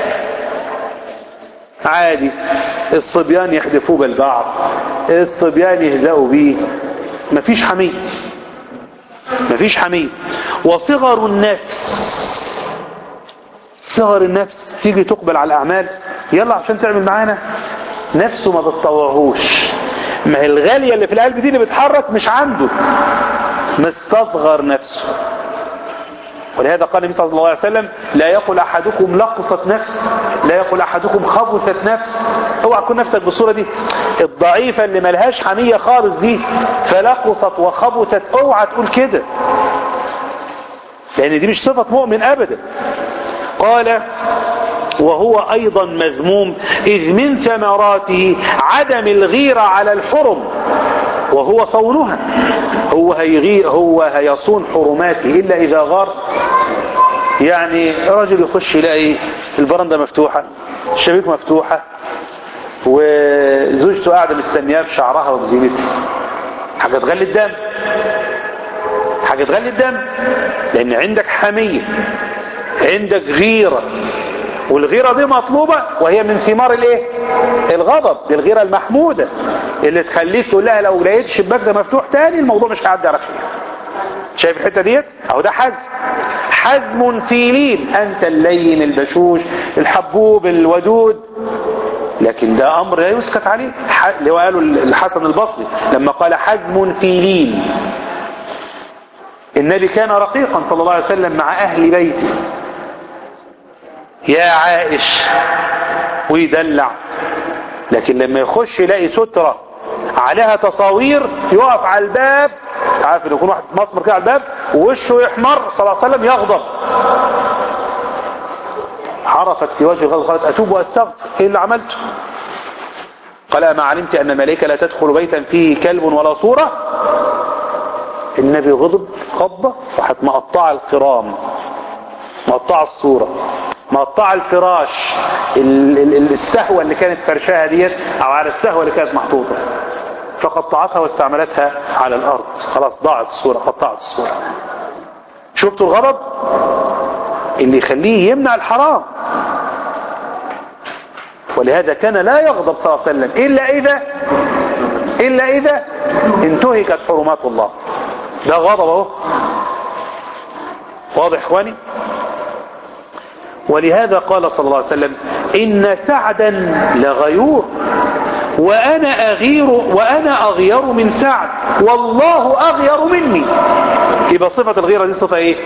عادي الصبيان يحدفوه بالبعض الصبيان يهزأوا بيه مفيش حمية مفيش حمية وصغر النفس صغر النفس تيجي تقبل على الأعمال يلا عشان تعمل معانا نفسه ما بتطوعهوش ما هي الغالية اللي في القلب دي اللي بتحرك مش عنده مستصغر نفسه ولهذا قال النبي صلى الله عليه وسلم لا يقول احدكم لقصت نفس لا يقول احدكم خبثت نفس اوعى تكون نفسك بالصوره دي الضعيفه اللي ملهاش حميه خالص دي فلقصت وخبثت اوعى تقول كده لان دي مش صفه مؤمن ابدا قال وهو ايضا مذموم اذ من ثمراته عدم الغيره على الحرم وهو صونها هو هيغي هو هيصون حرماته الا اذا غار يعني رجل يخش يلاقي البرندة مفتوحة الشبيك مفتوحة وزوجته قاعدة مستنياه بشعرها وبزينتها حاجة تغلي الدم حاجة تغلي الدم لان عندك حمية عندك غيرة والغيرة دي مطلوبة وهي من ثمار الايه الغضب دي الغيرة المحمودة اللي تخليك تقول لها لو لقيت الشباك ده مفتوح تاني الموضوع مش هيعدي على خير شايف الحتة ديت اهو ده حزم حزم في لين انت اللين البشوش الحبوب الودود لكن ده امر لا يسكت عليه اللي هو قاله الحسن البصري لما قال حزم في لين النبي كان رقيقا صلى الله عليه وسلم مع اهل بيته يا عائش ويدلع لكن لما يخش يلاقي سترة عليها تصاوير يقف على الباب عارف ان يكون واحد مسمر كده على الباب ووشه يحمر صلى الله عليه وسلم يغضب عرفت في وجه الغضب قالت اتوب واستغفر ايه اللي عملته قال ما علمت ان الملائكة لا تدخل بيتا فيه كلب ولا صورة النبي غضب غضبة راحت مقطعة القرام مقطعة الصورة مقطعة الفراش السهوة اللي كانت فرشاها ديت او على السهوة اللي كانت محطوطة فقطعتها واستعملتها على الارض خلاص ضاعت الصورة قطعت الصورة شفتوا الغضب اللي يخليه يمنع الحرام ولهذا كان لا يغضب صلى الله عليه وسلم الا اذا الا اذا انتهكت حرمات الله ده غضب اهو واضح اخواني ولهذا قال صلى الله عليه وسلم إن سعدا لغيور وأنا أغير وأنا أغير من سعد والله أغير مني يبقى صفة الغيرة دي صفة إيه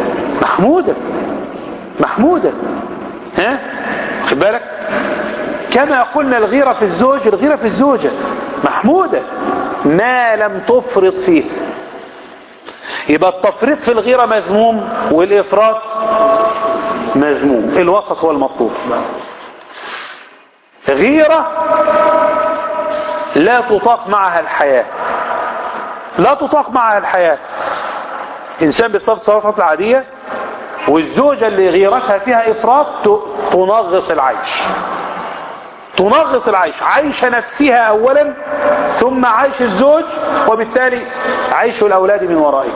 محمودة محمودة ها خد بالك كما قلنا الغيرة في الزوج الغيرة في الزوجة محمودة ما لم تفرط فيه يبقى التفريط في الغيرة مذموم والإفراط مذموم الوسط هو المطلوب غيرة لا تطاق معها الحياة لا تطاق معها الحياة إنسان بيتصرف تصرفات العادية والزوجة اللي غيرتها فيها إفراط تنغص العيش تنغص العيش عيش نفسها أولا ثم عيش الزوج وبالتالي عيش الأولاد من ورائه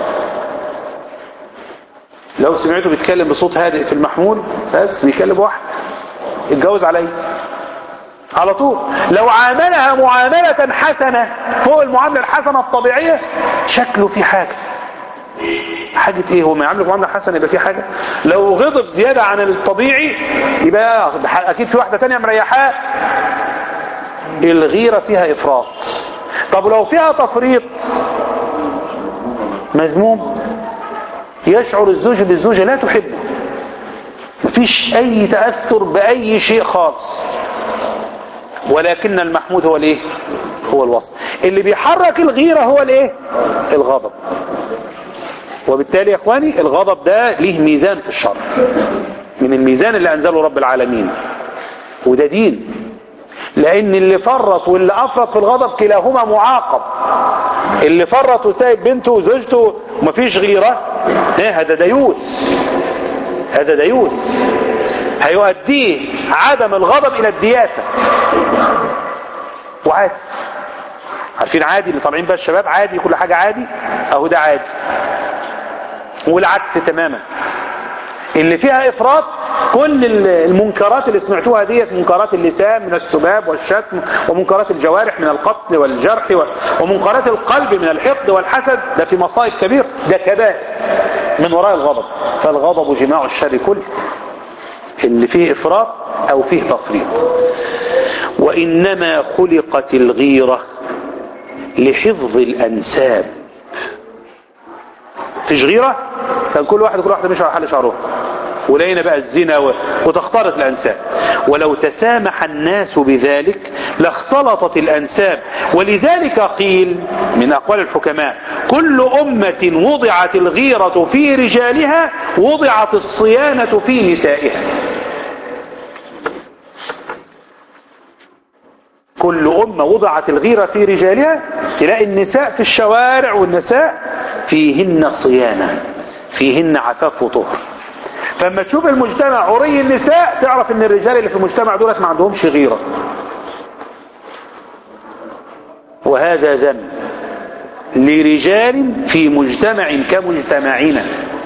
لو سمعته بيتكلم بصوت هادئ في المحمول بس بيكلم واحد اتجوز عليه على طول لو عاملها معاملة حسنة فوق المعاملة الحسنة الطبيعية شكله في حاجة حاجة ايه هو ما يعملك معاملة حسنة يبقى في حاجة لو غضب زيادة عن الطبيعي يبقى اكيد في واحدة تانية مريحاه الغيرة فيها افراط طب لو فيها تفريط مذموم يشعر الزوج بالزوجة لا تحبه مفيش اي تأثر باي شيء خالص ولكن المحمود هو الايه هو الوصف اللي بيحرك الغيرة هو الايه الغضب وبالتالي يا اخواني الغضب ده ليه ميزان في الشرع من الميزان اللي انزله رب العالمين وده دين لان اللي فرط واللي افرط في الغضب كلاهما معاقب اللي فرط وسايب بنته وزوجته ومفيش غيرة هذا ديوث هذا ديوث هيؤديه عدم الغضب الى الدياثة وعادي عارفين عادي اللي طالعين بقى الشباب عادي كل حاجة عادي اهو ده عادي والعكس تماما اللي فيها افراط كل المنكرات اللي سمعتوها ديت منكرات اللسان من السباب والشتم ومنكرات الجوارح من القتل والجرح ومنكرات القلب من الحقد والحسد ده في مصائب كبير ده كبائر من وراء الغضب فالغضب جماع الشر كله اللي فيه افراط او فيه تفريط وانما خلقت الغيرة لحفظ الانساب فيش غيرة كان كل واحد كل واحدة مش على حل شعره ولقينا بقى الزنا و... وتختلط الأنساب ولو تسامح الناس بذلك لاختلطت الأنساب ولذلك قيل من أقوال الحكماء كل أمة وضعت الغيرة في رجالها وضعت الصيانة في نسائها كل أمة وضعت الغيرة في رجالها تلاقي النساء في الشوارع والنساء فيهن صيانة فيهن عفاف وطهر فلما تشوف المجتمع عري النساء تعرف ان الرجال اللي في المجتمع دولت ما عندهمش غيرة وهذا ذنب لرجال في مجتمع كمجتمعنا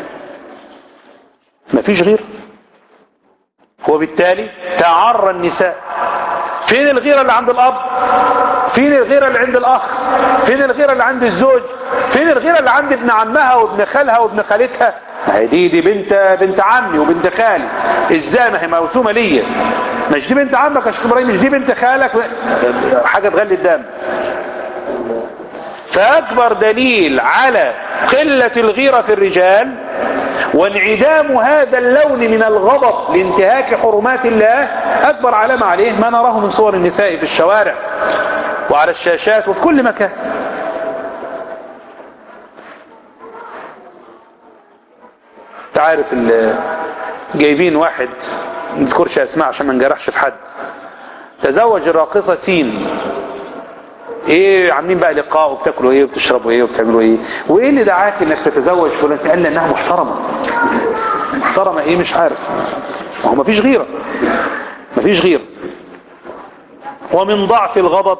ما فيش غير وبالتالي تعرى النساء فين الغيرة اللي عند الأب فين الغيرة اللي عند الأخ فين الغيرة اللي عند الزوج فين الغيرة اللي عند ابن عمها وابن خالها وابن خالتها ما هي دي دي بنت بنت عمي وبنت خالي ازاي ما هي موسومه ليا مش دي بنت عمك يا شيخ ابراهيم مش دي بنت خالك حاجه تغلي الدم فاكبر دليل على قله الغيره في الرجال وانعدام هذا اللون من الغضب لانتهاك حرمات الله اكبر علامه عليه ما نراه من صور النساء في الشوارع وعلى الشاشات وفي كل مكان تعرف جايبين واحد ما نذكرش اسماء عشان ما نجرحش في حد تزوج الراقصه سين ايه عاملين بقى لقاء وبتاكلوا ايه وبتشربوا ايه وبتعملوا ايه وايه اللي دعاك انك تتزوج فلان قال لي انها محترمه محترمه ايه مش عارف ما هو مفيش غيره مفيش غيره ومن ضعف الغضب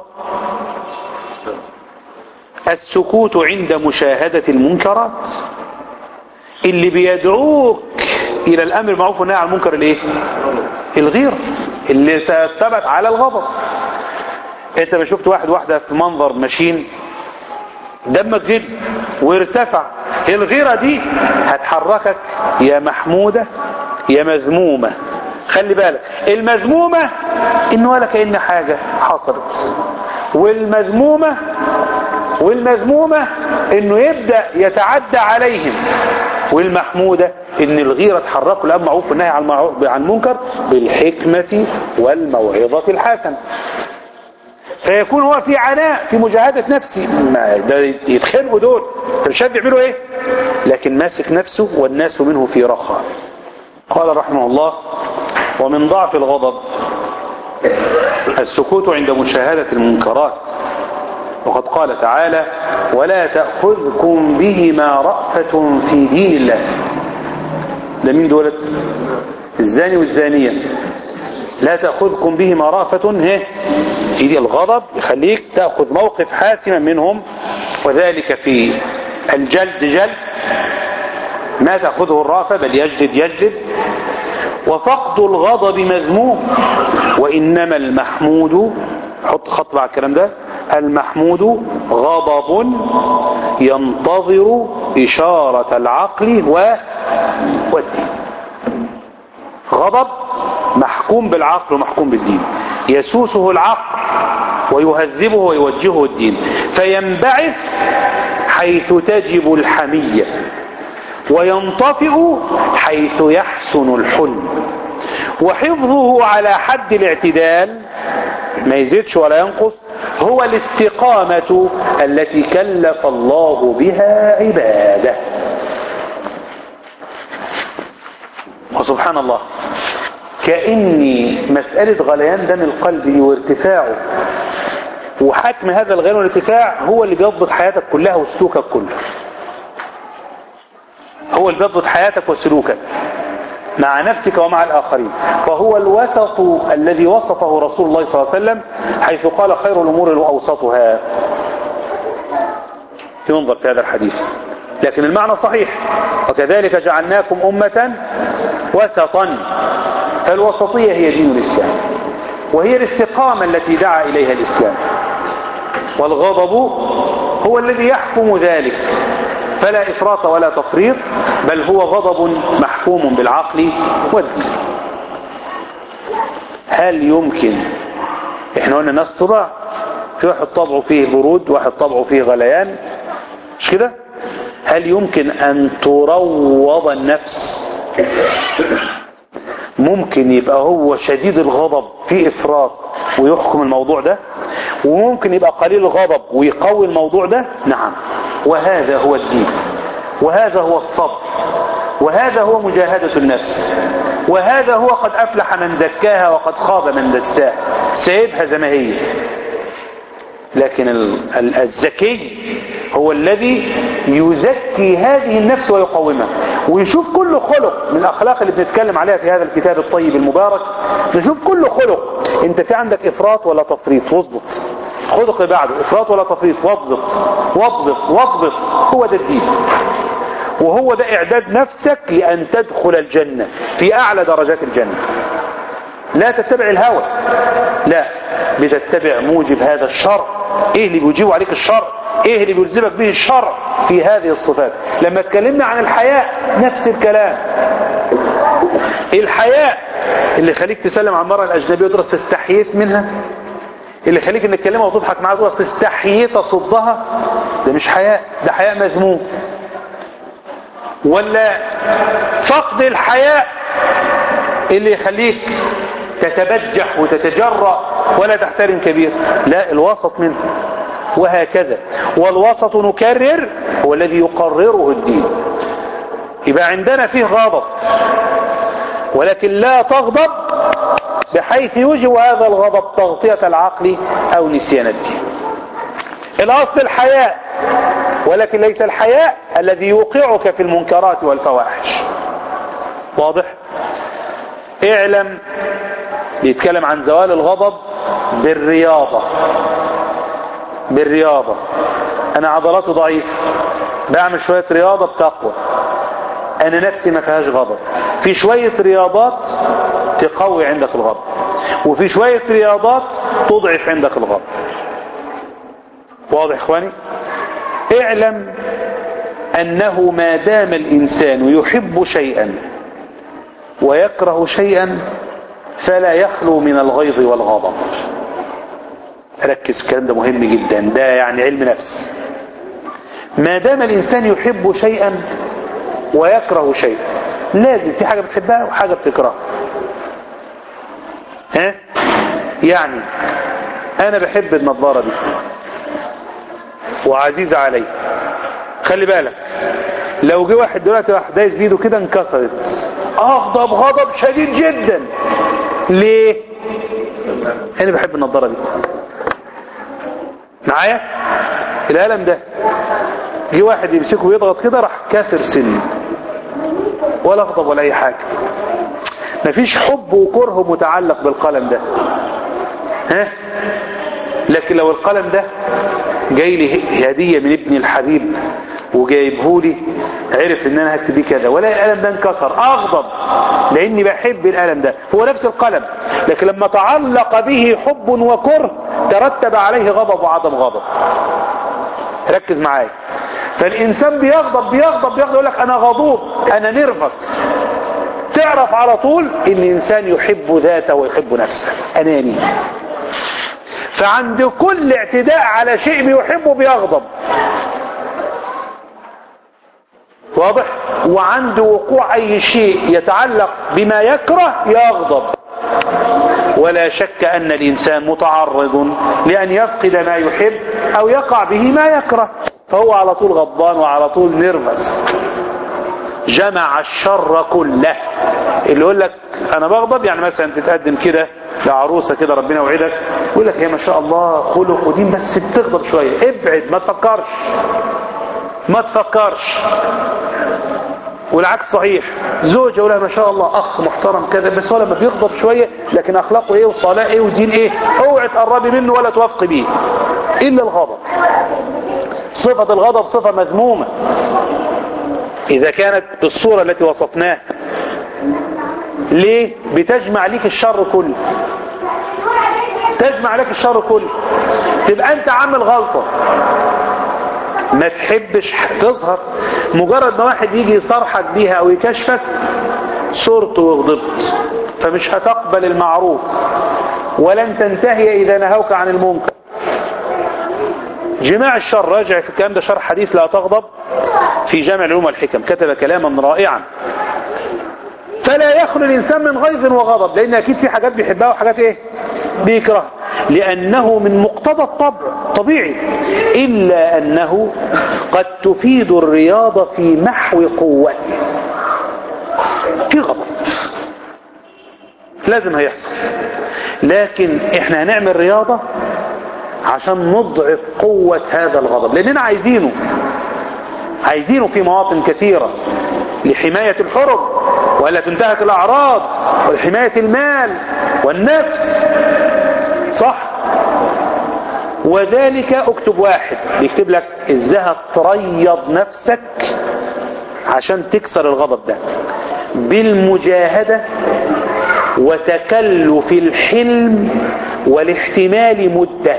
السكوت عند مشاهدة المنكرات اللي بيدعوك الى الامر بالمعروف والنهي عن المنكر الايه الغيره اللي ترتبط على الغضب انت ما شفت واحد واحده في منظر ماشيين دمك غلي وارتفع الغيره دي هتحركك يا محموده يا مذمومه خلي بالك المذمومه ان ولا كأن حاجه حصلت والمذمومه والمذمومه انه يبدأ يتعدى عليهم والمحمودة ان الغيرة تحركوا الأمر معروف والنهي عن عن المنكر بالحكمة والموعظة الحسنة فيكون هو في عناء في مجاهدة نفسه ما ده يتخانقوا دول مش بيعملوا ايه لكن ماسك نفسه والناس منه في رخاء قال رحمه الله ومن ضعف الغضب السكوت عند مشاهدة المنكرات وقد قال تعالى ولا تأخذكم بهما رأفة في دين الله ده مين دولت الزاني والزانية لا تأخذكم بهما رأفة هي في دي الغضب يخليك تأخذ موقف حاسما منهم وذلك في الجلد جلد ما تأخذه الرأفة بل يجلد يجلد وفقد الغضب مذموم وإنما المحمود حط خط بعد الكلام ده المحمود غضب ينتظر إشارة العقل والدين غضب محكوم بالعقل ومحكوم بالدين يسوسه العقل ويهذبه ويوجهه الدين فينبعث حيث تجب الحمية وينطفئ حيث يحسن الحلم وحفظه على حد الاعتدال ما يزيدش ولا ينقص هو الاستقامة التي كلف الله بها عباده وسبحان الله كأني مسألة غليان دم القلب وارتفاعه وحكم هذا الغليان والارتفاع هو اللي بيضبط حياتك كلها وسلوكك كله هو اللي بيضبط حياتك وسلوكك مع نفسك ومع الآخرين فهو الوسط الذي وصفه رسول الله صلى الله عليه وسلم حيث قال خير الأمور أوسطها ينظر في هذا الحديث لكن المعنى صحيح وكذلك جعلناكم أمة وسطا فالوسطية هي دين الإسلام وهي الاستقامة التي دعا إليها الإسلام والغضب هو الذي يحكم ذلك فلا إفراط ولا تفريط بل هو غضب محكوم بالعقل والدين هل يمكن احنا قلنا ناس طبع في واحد طبعه فيه برود واحد طبعه فيه غليان مش كده هل يمكن ان تروض النفس ممكن يبقى هو شديد الغضب في افراط ويحكم الموضوع ده وممكن يبقى قليل الغضب ويقوي الموضوع ده نعم وهذا هو الدين وهذا هو الصبر وهذا هو مجاهدة النفس وهذا هو قد أفلح من زكاها وقد خاب من دساها سيبها زي ما هي لكن الذكي هو الذي يزكي هذه النفس ويقومها ويشوف كل خلق من الأخلاق اللي بنتكلم عليها في هذا الكتاب الطيب المبارك نشوف كل خلق انت في عندك إفراط ولا تفريط واظبط خلق بعده إفراط ولا تفريط واضبط واضبط واضبط هو ده الدين وهو ده إعداد نفسك لأن تدخل الجنة في أعلى درجات الجنة لا تتبع الهوى لا بتتبع موجب هذا الشر ايه اللي بيجيب عليك الشر ايه اللي بيلزمك به الشر في هذه الصفات لما اتكلمنا عن الحياء نفس الكلام الحياء اللي خليك تسلم على المرأة الأجنبية وتقول استحييت منها اللي خليك انك تكلمها وتضحك معاها تقول استحييت تصدها ده مش حياء ده حياء مذموم ولا فقد الحياء اللي يخليك تتبجح وتتجرأ ولا تحترم كبير لا الوسط منه وهكذا والوسط نكرر هو الذي يقرره الدين يبقى عندنا فيه غضب ولكن لا تغضب بحيث يوجب هذا الغضب تغطية العقل أو نسيان الدين الأصل الحياء ولكن ليس الحياء الذي يوقعك في المنكرات والفواحش واضح اعلم بيتكلم عن زوال الغضب بالرياضة بالرياضة انا عضلاتي ضعيفة بعمل شوية رياضة بتقوى انا نفسي ما فيهاش غضب في شوية رياضات تقوي عندك الغضب وفي شوية رياضات تضعف عندك الغضب واضح اخواني اعلم انه ما دام الانسان يحب شيئا ويكره شيئا فلا يخلو من الغيظ والغضب ركز في الكلام ده مهم جدا ده يعني علم نفس ما دام الانسان يحب شيئا ويكره شيء لازم في حاجة بتحبها وحاجة بتكرهها ها يعني انا بحب النظارة دي وعزيزة علي خلي بالك لو جه واحد دلوقتي راح دايس بيده كده انكسرت اغضب غضب شديد جدا ليه انا بحب النظارة دي معايا القلم ده جه واحد يمسكه ويضغط كده راح كاسر سني ولا اغضب ولا اي حاجة مفيش حب وكره متعلق بالقلم ده ها لكن لو القلم ده جاي لي هدية من ابني الحبيب وجايبه لي عرف ان انا هكتب بيه كده ولا القلم ده انكسر اغضب لاني بحب القلم ده هو نفس القلم لكن لما تعلق به حب وكره ترتب عليه غضب وعدم غضب ركز معايا فالانسان بيغضب بيغضب بيغضب يقول لك انا غضوب انا نرفس تعرف على طول ان انسان يحب ذاته ويحب نفسه اناني فعند كل اعتداء على شيء بيحبه بيغضب واضح وعند وقوع اي شيء يتعلق بما يكره يغضب ولا شك ان الانسان متعرض لان يفقد ما يحب او يقع به ما يكره فهو على طول غضبان وعلى طول نرفز جمع الشر كله اللي يقول لك انا بغضب يعني مثلا تتقدم كده لعروسه كده ربنا يوعدك يقول لك هي ما شاء الله خلق ودين بس بتغضب شويه ابعد ما تفكرش ما تفكرش والعكس صحيح زوجة ولا ما شاء الله اخ محترم كذا بس هو لما بيغضب شوية لكن اخلاقه ايه وصلاة ايه ودين ايه اوعي تقربي منه ولا توافقي بيه الا الغضب صفة الغضب صفة مذمومة اذا كانت بالصورة التي وصفناها ليه بتجمع ليك الشر كله تجمع لك الشر كله تبقى انت عامل غلطة ما تحبش تظهر مجرد ما واحد يجي يصرحك بيها او يكشفك صرت وغضبت فمش هتقبل المعروف ولن تنتهي اذا نهوك عن المنكر جماع الشر راجع في الكلام ده شرح حديث لا تغضب في جامع العلوم والحكم كتب كلاما رائعا فلا يخلو الانسان من غيظ وغضب لان اكيد في حاجات بيحبها وحاجات ايه بيكرهها لأنه من مقتضى الطبع طبيعي إلا أنه قد تفيد الرياضة في محو قوته في غضب لازم هيحصل لكن احنا هنعمل رياضة عشان نضعف قوة هذا الغضب لأننا عايزينه عايزينه في مواطن كثيرة لحماية الحرم ولا تنتهك الأعراض ولحماية المال والنفس صح وذلك اكتب واحد يكتب لك ازاي تريض نفسك عشان تكسر الغضب ده بالمجاهدة وتكلف الحلم والاحتمال مدة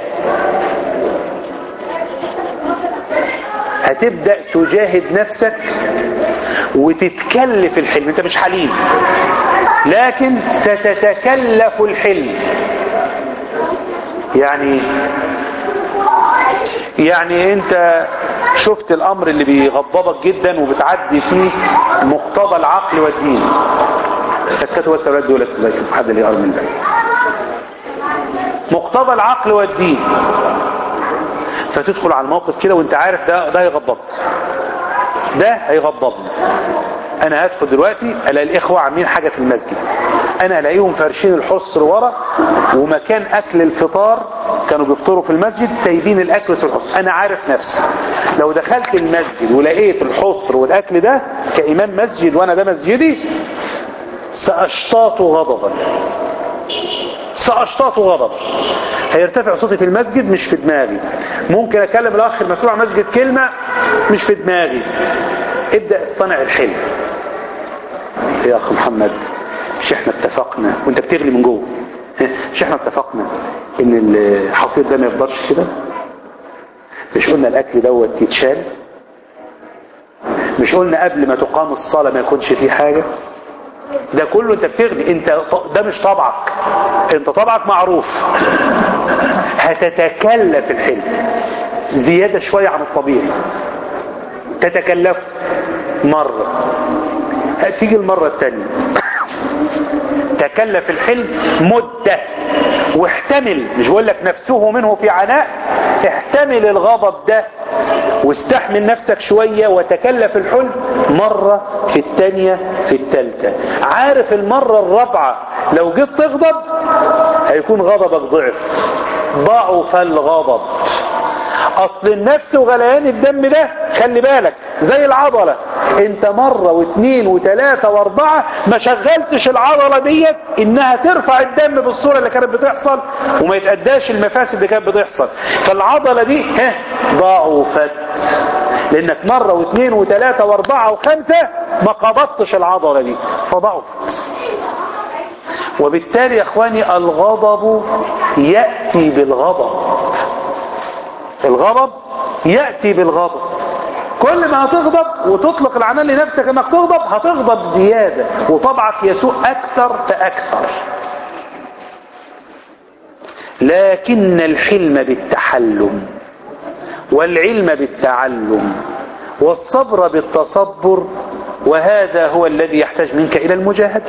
هتبدأ تجاهد نفسك وتتكلف الحلم انت مش حليم لكن ستتكلف الحلم يعني يعني انت شفت الامر اللي بيغضبك جدا وبتعدي فيه مقتضى العقل والدين سكتوا بس اولاد دولت الله يشوف حد اللي يقرب من ده مقتضى العقل والدين فتدخل على الموقف كده وانت عارف ده ده هيغضبك ده هيغضبني انا هدخل دلوقتي الاقي الاخوه عاملين حاجه في المسجد انا الاقيهم فارشين الحصر ورا ومكان اكل الفطار كانوا بيفطروا في المسجد سايبين الاكل في الحصر انا عارف نفسي لو دخلت المسجد ولقيت الحصر والاكل ده كامام مسجد وانا ده مسجدي ساشتاط غضبا ساشتاط غضبا هيرتفع صوتي في المسجد مش في دماغي ممكن اكلم الاخ المسؤول عن المسجد كلمه مش في دماغي ابدا اصطنع الحلم يا اخ محمد مش احنا اتفقنا وانت بتغلي من جوه مش احنا اتفقنا ان الحصير ده ما يفضلش كده مش قلنا الاكل دوت يتشال مش قلنا قبل ما تقام الصلاة ما يكونش فيه حاجة ده كله انت بتغلي انت ده مش طبعك انت طبعك معروف هتتكلف الحلم زيادة شوية عن الطبيعي تتكلف مرة هتيجي المرة التانية تكلف الحلم مدة واحتمل مش بقول لك نفسه منه في عناء احتمل الغضب ده واستحمل نفسك شوية وتكلف الحلم مرة في التانية في التالتة عارف المرة الرابعة لو جيت تغضب هيكون غضبك ضعف ضعف الغضب اصل النفس وغليان الدم ده خلي بالك زي العضلة انت مرة واثنين وثلاثة واربعة ما شغلتش العضلة ديت انها ترفع الدم بالصورة اللي كانت بتحصل وما يتأداش المفاسد اللي كانت بتحصل فالعضلة دي ها ضعفت لانك مرة واثنين وثلاثة واربعة وخمسة ما قبضتش العضلة دي فضعفت وبالتالي يا اخواني الغضب يأتي بالغضب الغضب يأتي بالغضب كل ما هتغضب وتطلق العمل لنفسك انك تغضب هتغضب زيادة وطبعك يسوء اكثر فاكثر لكن الحلم بالتحلم والعلم بالتعلم والصبر بالتصبر وهذا هو الذي يحتاج منك الى المجاهدة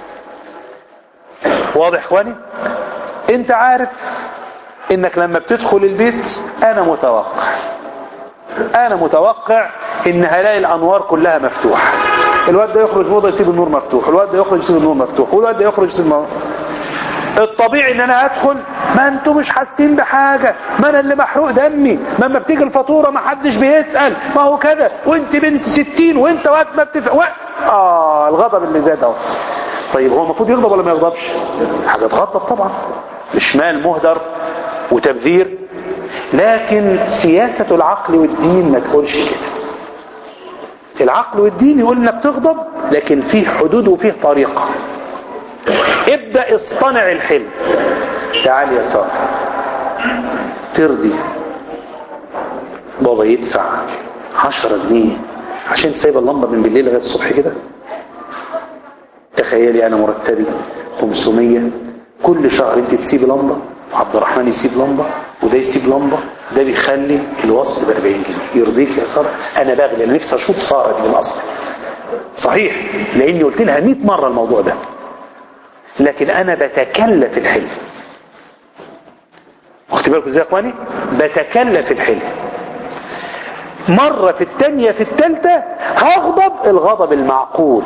واضح اخواني انت عارف انك لما بتدخل البيت انا متوقع انا متوقع ان هلاقي الانوار كلها مفتوحة الواد ده يخرج موضة يسيب النور مفتوح الواد ده يخرج يسيب النور مفتوح والواد ده يخرج يسيب النور الطبيعي ان انا ادخل ما انتوا مش حاسين بحاجة ما انا اللي محروق دمي ما لما بتيجي الفاتورة ما حدش بيسأل ما هو كذا وانت بنت ستين وانت وقت ما بتفق و... اه الغضب اللي زاد اهو طيب هو المفروض يغضب ولا ما يغضبش حاجة تغضب طبعا مش مال مهدر وتبذير لكن سياسة العقل والدين ما تقولش كده العقل والدين يقول انك تغضب لكن فيه حدود وفيه طريقة ابدأ اصطنع الحلم تعال يا سارة ترضي بابا يدفع عشرة جنيه عشان تسيب اللمبة من بالليل لغاية الصبح كده تخيلي انا مرتبي 500 كل شهر انت تسيب لمبة وعبد الرحمن يسيب لمبة وده يسيب لمبة ده بيخلي الوصل ب 40 جنيه يرضيك يا سارة انا بغلي انا نفسي اشوف سارة دي بالاصل صحيح لاني قلت لها 100 مرة الموضوع ده لكن انا بتكلف الحلم واخد بالكم ازاي يا اخواني بتكلف الحلم مرة في التانية في التالتة هغضب الغضب المعقول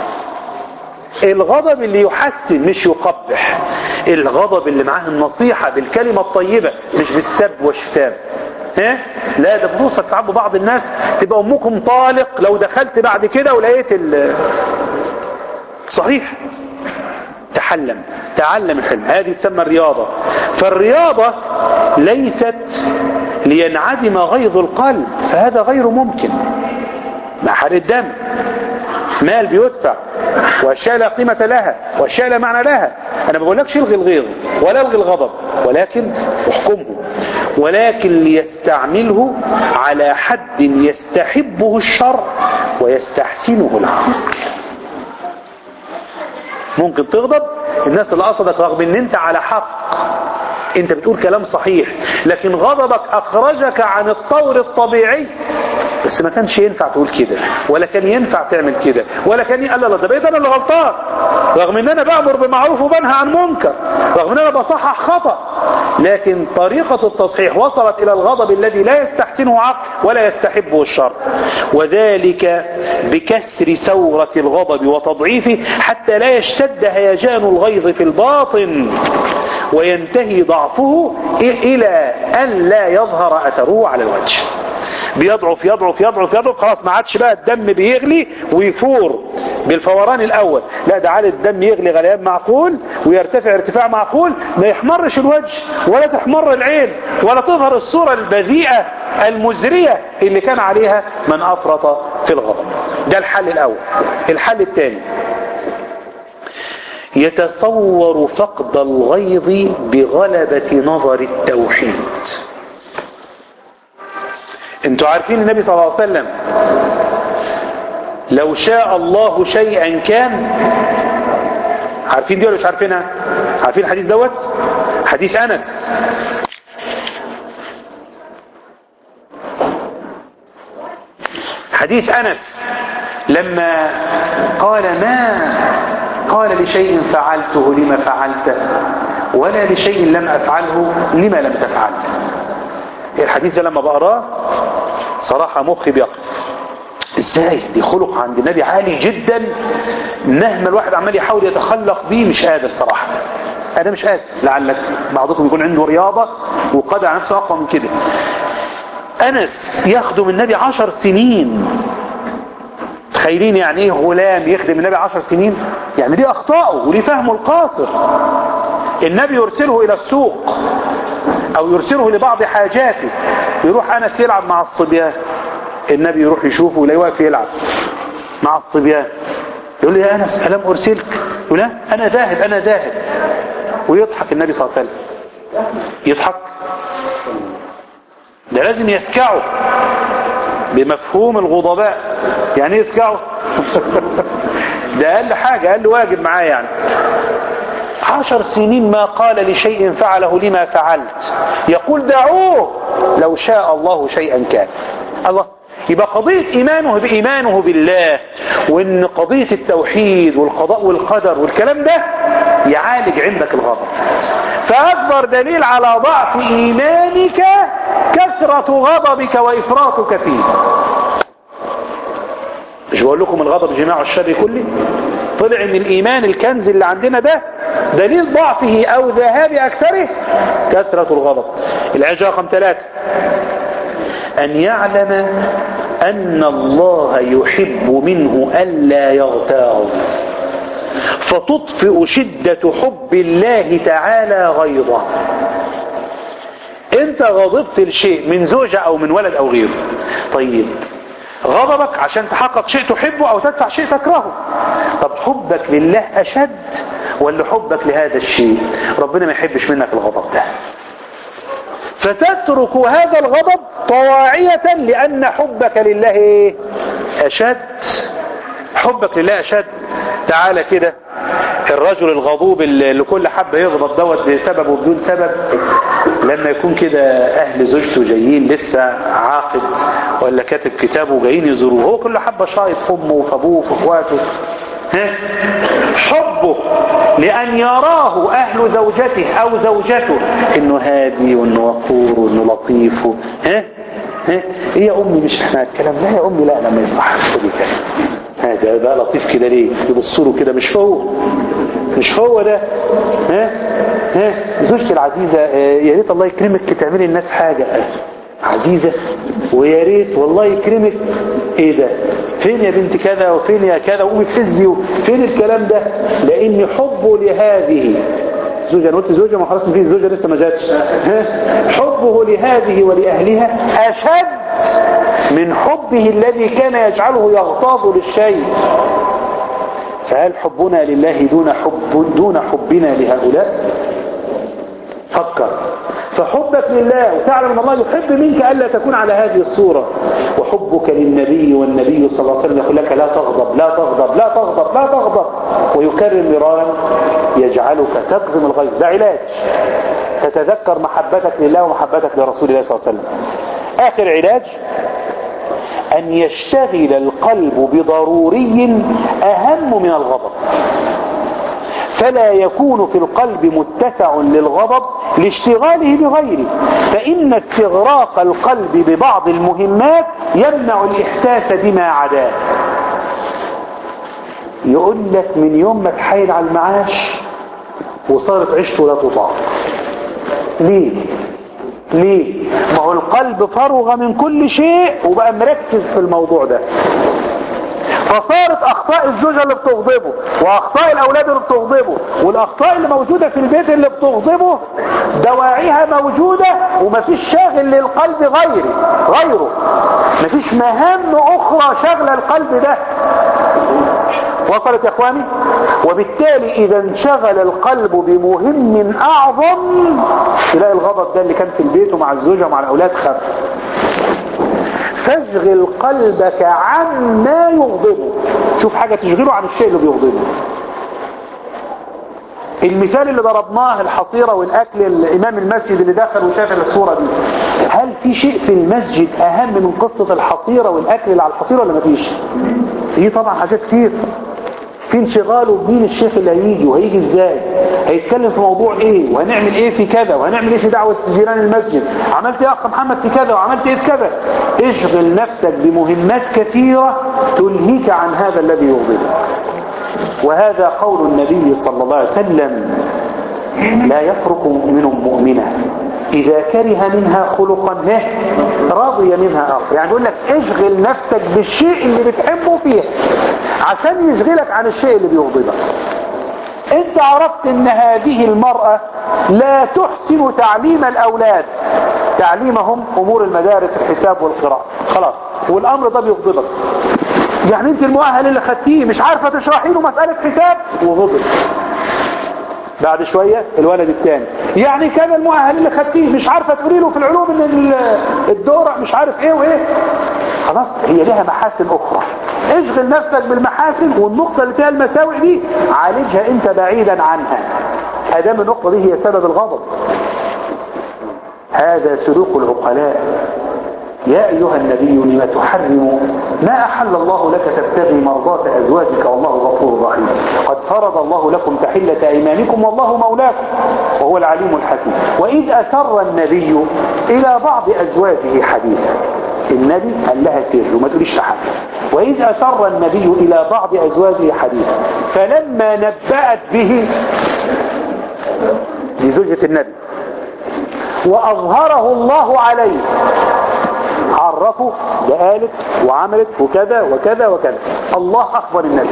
الغضب اللي يحسن مش يقبح الغضب اللي معاه النصيحة بالكلمة الطيبة مش بالسب والشتام ها لا ده بتوصل ساعات بعض الناس تبقى امكم طالق لو دخلت بعد كده ولقيت ال صحيح تحلم تعلم الحلم هذه تسمى الرياضة فالرياضة ليست لينعدم غيظ القلب فهذا غير ممكن محل الدم مال بيدفع واشياء لا قيمة لها واشياء لا معنى لها انا ما بقولكش الغي الغيظ ولا الغي الغضب ولكن احكمه ولكن ليستعمله على حد يستحبه الشرع ويستحسنه العقل ممكن تغضب الناس اللي قصدك رغم ان انت على حق انت بتقول كلام صحيح لكن غضبك اخرجك عن الطور الطبيعي بس ما كانش ينفع تقول كده ولا كان ينفع تعمل كده ولا كان لا لا ده بقيت انا اللي غلطان رغم ان انا بامر بمعروف وبنهى عن منكر رغم ان انا بصحح خطأ لكن طريقة التصحيح وصلت الى الغضب الذي لا يستحسنه عقل ولا يستحبه الشر وذلك بكسر سورة الغضب وتضعيفه حتى لا يشتد هيجان الغيظ في الباطن وينتهي ضعفه الى ان لا يظهر اثره على الوجه بيضعف يضعف يضعف يضعف خلاص ما عادش بقى الدم بيغلي ويفور بالفوران الاول لا ده عاد الدم يغلي غليان معقول ويرتفع ارتفاع معقول ما يحمرش الوجه ولا تحمر العين ولا تظهر الصورة البذيئة المزرية اللي كان عليها من افرط في الغضب ده الحل الاول الحل الثاني يتصور فقد الغيظ بغلبة نظر التوحيد انتوا عارفين النبي صلى الله عليه وسلم لو شاء الله شيئا كان عارفين دي ولا مش عارفينها عارفين الحديث دوت حديث انس حديث انس لما قال ما قال لشيء فعلته لما فعلته ولا لشيء لم أفعله لما لم تفعل الحديث ده لما بقراه صراحة مخي بيقف ازاي دي خلق عند النبي عالي جدا مهما الواحد عمال يحاول يتخلق بيه مش قادر صراحة انا مش قادر لعلك بعضكم يكون عنده رياضة وقدر على نفسه اقوى من كده انس يخدم النبي عشر سنين تخيلين يعني ايه غلام يخدم النبي عشر سنين يعني دي اخطائه وليه فهمه القاصر النبي يرسله الى السوق او يرسله لبعض حاجاته يروح انس يلعب مع الصبيان النبي يروح يشوفه ولا واقف يلعب مع الصبيان يقول له يا انس الم ارسلك يقول لا انا ذاهب انا ذاهب ويضحك النبي صلى الله عليه وسلم يضحك ده لازم يسكعه بمفهوم الغضباء يعني ايه يسكعه ده اقل حاجة اقل واجب معاه يعني عشر سنين ما قال لشيء فعله لما فعلت يقول دعوه لو شاء الله شيئا كان الله يبقى قضية إيمانه بإيمانه بالله وإن قضية التوحيد والقضاء والقدر والكلام ده يعالج عندك الغضب فأكبر دليل على ضعف إيمانك كثرة غضبك وإفراطك فيه مش بقول لكم الغضب جماع الشر كله طلع ان الايمان الكنز اللي عندنا ده دليل ضعفه او ذهاب اكثره كثرة الغضب العجة رقم ثلاثة ان يعلم ان الله يحب منه الا يغتاظ فتطفئ شدة حب الله تعالى غيظه انت غضبت لشيء من زوجة او من ولد او غيره طيب غضبك عشان تحقق شيء تحبه او تدفع شيء تكرهه طب حبك لله اشد ولا حبك لهذا الشيء ربنا ما يحبش منك الغضب ده فتترك هذا الغضب طواعية لان حبك لله اشد حبك لله اشد تعالى كده الرجل الغضوب اللي كل حبة يغضب دوت بسبب وبدون سبب لما يكون كده اهل زوجته جايين لسه عاقد ولا كاتب كتابه وجايين يزوروه هو كل حبة شايط في امه وفي ابوه وفي اخواته ها حبه لان يراه اهل زوجته او زوجته انه هادي وانه وقور وانه لطيف و... ها ها ايه يا امي مش احنا الكلام لا يا امي لا انا ما يصح خدي كلام هذا ده لطيف كده ليه يبصوا له كده مش هو مش هو ده ها ها زوجتي العزيزة يا ريت الله يكرمك تعملي الناس حاجة عزيزة ويا ريت والله يكرمك ايه ده فين يا بنت كذا وفين يا كذا وقومي تهزي فين الكلام ده لان حبه لهذه زوجة انا قلت زوجة ما خلاص مفيش زوجة لسه ما جاتش حبه لهذه ولأهلها أشد من حبه الذي كان يجعله يغتاظ للشيء فهل حبنا لله دون حب دون حبنا لهؤلاء فكر فحبك لله وتعلم ان الله يحب منك الا تكون على هذه الصورة وحبك للنبي والنبي صلى الله عليه وسلم يقول لك لا تغضب لا تغضب لا تغضب لا تغضب ويكرر مرارا يجعلك تكظم الغيظ ده علاج تتذكر محبتك لله ومحبتك لرسول الله صلى الله عليه وسلم اخر علاج ان يشتغل القلب بضروري اهم من الغضب فلا يكون في القلب متسع للغضب لاشتغاله بغيره فإن استغراق القلب ببعض المهمات يمنع الإحساس بما عداه يقول لك من يوم ما تحايل على المعاش وصارت عيشته لا تطاق ليه ليه ما هو القلب فرغ من كل شيء وبقى مركز في الموضوع ده فصارت اخطاء الزوجة اللي بتغضبه واخطاء الاولاد اللي بتغضبه والاخطاء اللي موجودة في البيت اللي بتغضبه دواعيها موجودة ومفيش شاغل للقلب غيره غيره مفيش مهام اخرى شغلة القلب ده وصلت يا اخواني وبالتالي اذا انشغل القلب بمهم اعظم تلاقي الغضب ده اللي كان في البيت ومع الزوجة ومع الاولاد خف فاشغل قلبك عما يغضبه شوف حاجة تشغله عن الشيء اللي بيغضبه المثال اللي ضربناه الحصيرة والاكل الامام المسجد اللي دخل وشاف الصورة دي هل في شيء في المسجد اهم من قصة الحصيرة والاكل اللي على الحصيرة ولا مفيش في طبعا حاجات كتير في انشغاله بمين الشيخ اللي هيجي وهيجي ازاي هيتكلم في موضوع ايه وهنعمل ايه في كذا وهنعمل ايه في دعوة جيران المسجد عملت ايه يا اخ محمد في كذا وعملت ايه في كذا اشغل نفسك بمهمات كثيرة تلهيك عن هذا الذي يغضبك وهذا قول النبي صلى الله عليه وسلم لا يفرق مؤمن مؤمنة إذا كره منها خلقا نه رضي منها آخر يعني يقول لك اشغل نفسك بالشيء اللي بتحبه فيها عشان يشغلك عن الشيء اللي بيغضبك انت عرفت ان هذه المرأة لا تحسن تعليم الاولاد تعليمهم امور المدارس الحساب والقراءة خلاص والامر ده بيغضبك يعني انت المؤهل اللي خدتيه مش عارفة تشرحي له مسألة حساب وغضب بعد شوية الولد الثاني يعني كان المؤهل اللي خدتيه مش عارفة تقولي له في العلوم ان الدورة مش عارف ايه وايه خلاص هي لها محاسن اخرى اشغل نفسك بالمحاسن والنقطة اللي فيها المساوئ دي عالجها انت بعيدا عنها ادام النقطة دي هي سبب الغضب هذا سلوك العقلاء يا أيها النبي لم تحرم ما أحل الله لك تبتغي مرضات أزواجك والله غفور رحيم قد فرض الله لكم تحلة أيمانكم والله مولاكم وهو العليم الحكيم وإذ أسر النبي إلى بعض أزواجه حديثا النبي قال لها سر وما تقوليش لحد وإذ أسر النبي إلى بعض أزواجه حديثا فلما نبأت به لزوجة النبي وأظهره الله عليه عرفوا ده قالت وعملت وكذا وكذا وكذا الله أخبر النبي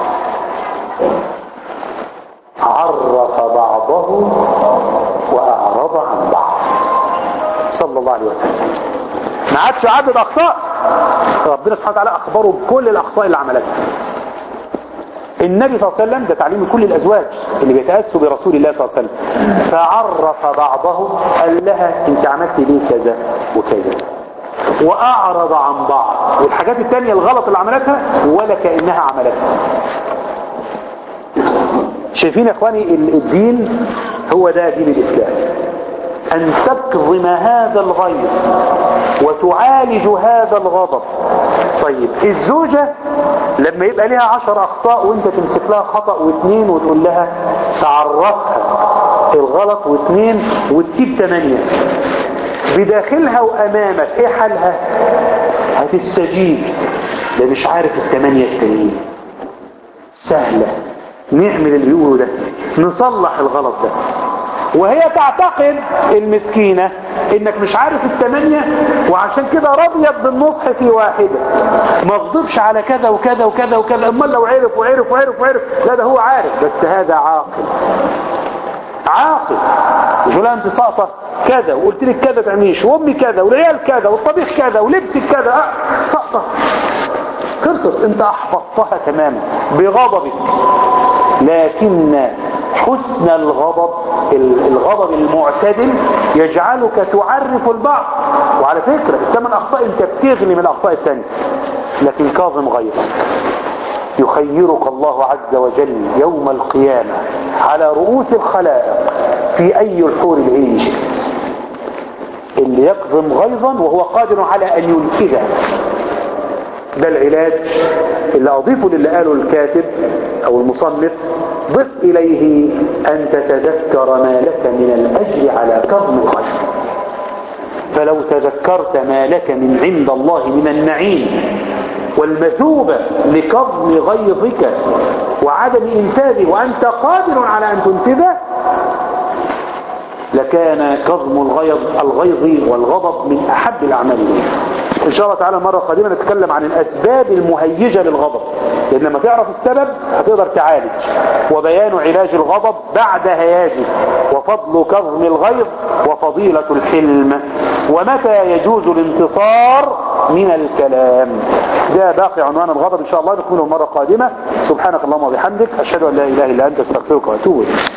عرف بعضه وأعرض عن بعض صلى الله عليه وسلم ما عادش يعدد أخطاء ربنا سبحانه وتعالى أخبره بكل الأخطاء اللي عملتها النبي صلى الله عليه وسلم ده تعليم لكل الأزواج اللي بيتأسوا برسول الله صلى الله عليه وسلم فعرف بعضه قال لها انت عملت ليه كذا وكذا واعرض عن بعض والحاجات التانية الغلط اللي عملتها ولا كأنها عملتها شايفين يا اخواني الدين هو ده دين الاسلام ان تكظم هذا الغيظ وتعالج هذا الغضب طيب الزوجة لما يبقى لها عشر اخطاء وانت تمسك لها خطأ واثنين وتقول لها تعرفها الغلط واثنين وتسيب ثمانية بداخلها وامامك ايه حالها هتستجيب ده مش عارف الثمانية التانيين سهلة نعمل اللي بيقولوا ده نصلح الغلط ده وهي تعتقد المسكينة انك مش عارف الثمانية وعشان كده رضيت بالنصح في واحدة ما غضبش على كذا وكذا وكذا وكذا امال لو عرف وعرف وعرف وعرف لا ده هو عارف بس هذا عاقل عاقل يقول انت ساقطه كذا وقلت لك كذا تعمليش وامي كذا والعيال كذا والطبيخ كذا ولبسك كذا أه ساقطه خلصت انت احبطتها تماما بغضبك لكن حسن الغضب الغضب المعتدل يجعلك تعرف البعض وعلى فكرة الثمان اخطاء انت بتغني من الاخطاء الثانية لكن كاظم غيرك يخيرك الله عز وجل يوم القيامة على رؤوس الخلائق في أي الحور العين شئت اللي يكظم غيظا وهو قادر على أن ينفذه ده العلاج اللي أضيفه للي قاله الكاتب أو المصنف ضف إليه أن تتذكر ما لك من الأجر على كظم الغيظ فلو تذكرت ما لك من عند الله من النعيم والمثوبة لكظم غيظك وعدم إنفاذه وأنت قادر على أن تنفذه لكان كظم الغيظ الغيظ والغضب من أحب الأعمال إليه إن شاء الله تعالى المرة القادمة نتكلم عن الأسباب المهيجة للغضب لأن لما تعرف السبب هتقدر تعالج وبيان علاج الغضب بعد هياجه وفضل كظم الغيظ وفضيلة الحلم ومتى يجوز الانتصار من الكلام ده باقي عنوان الغضب إن شاء الله نكمله المرة القادمة سبحانك اللهم وبحمدك أشهد أن لا إله إلا أنت استغفرك وأتوب إليك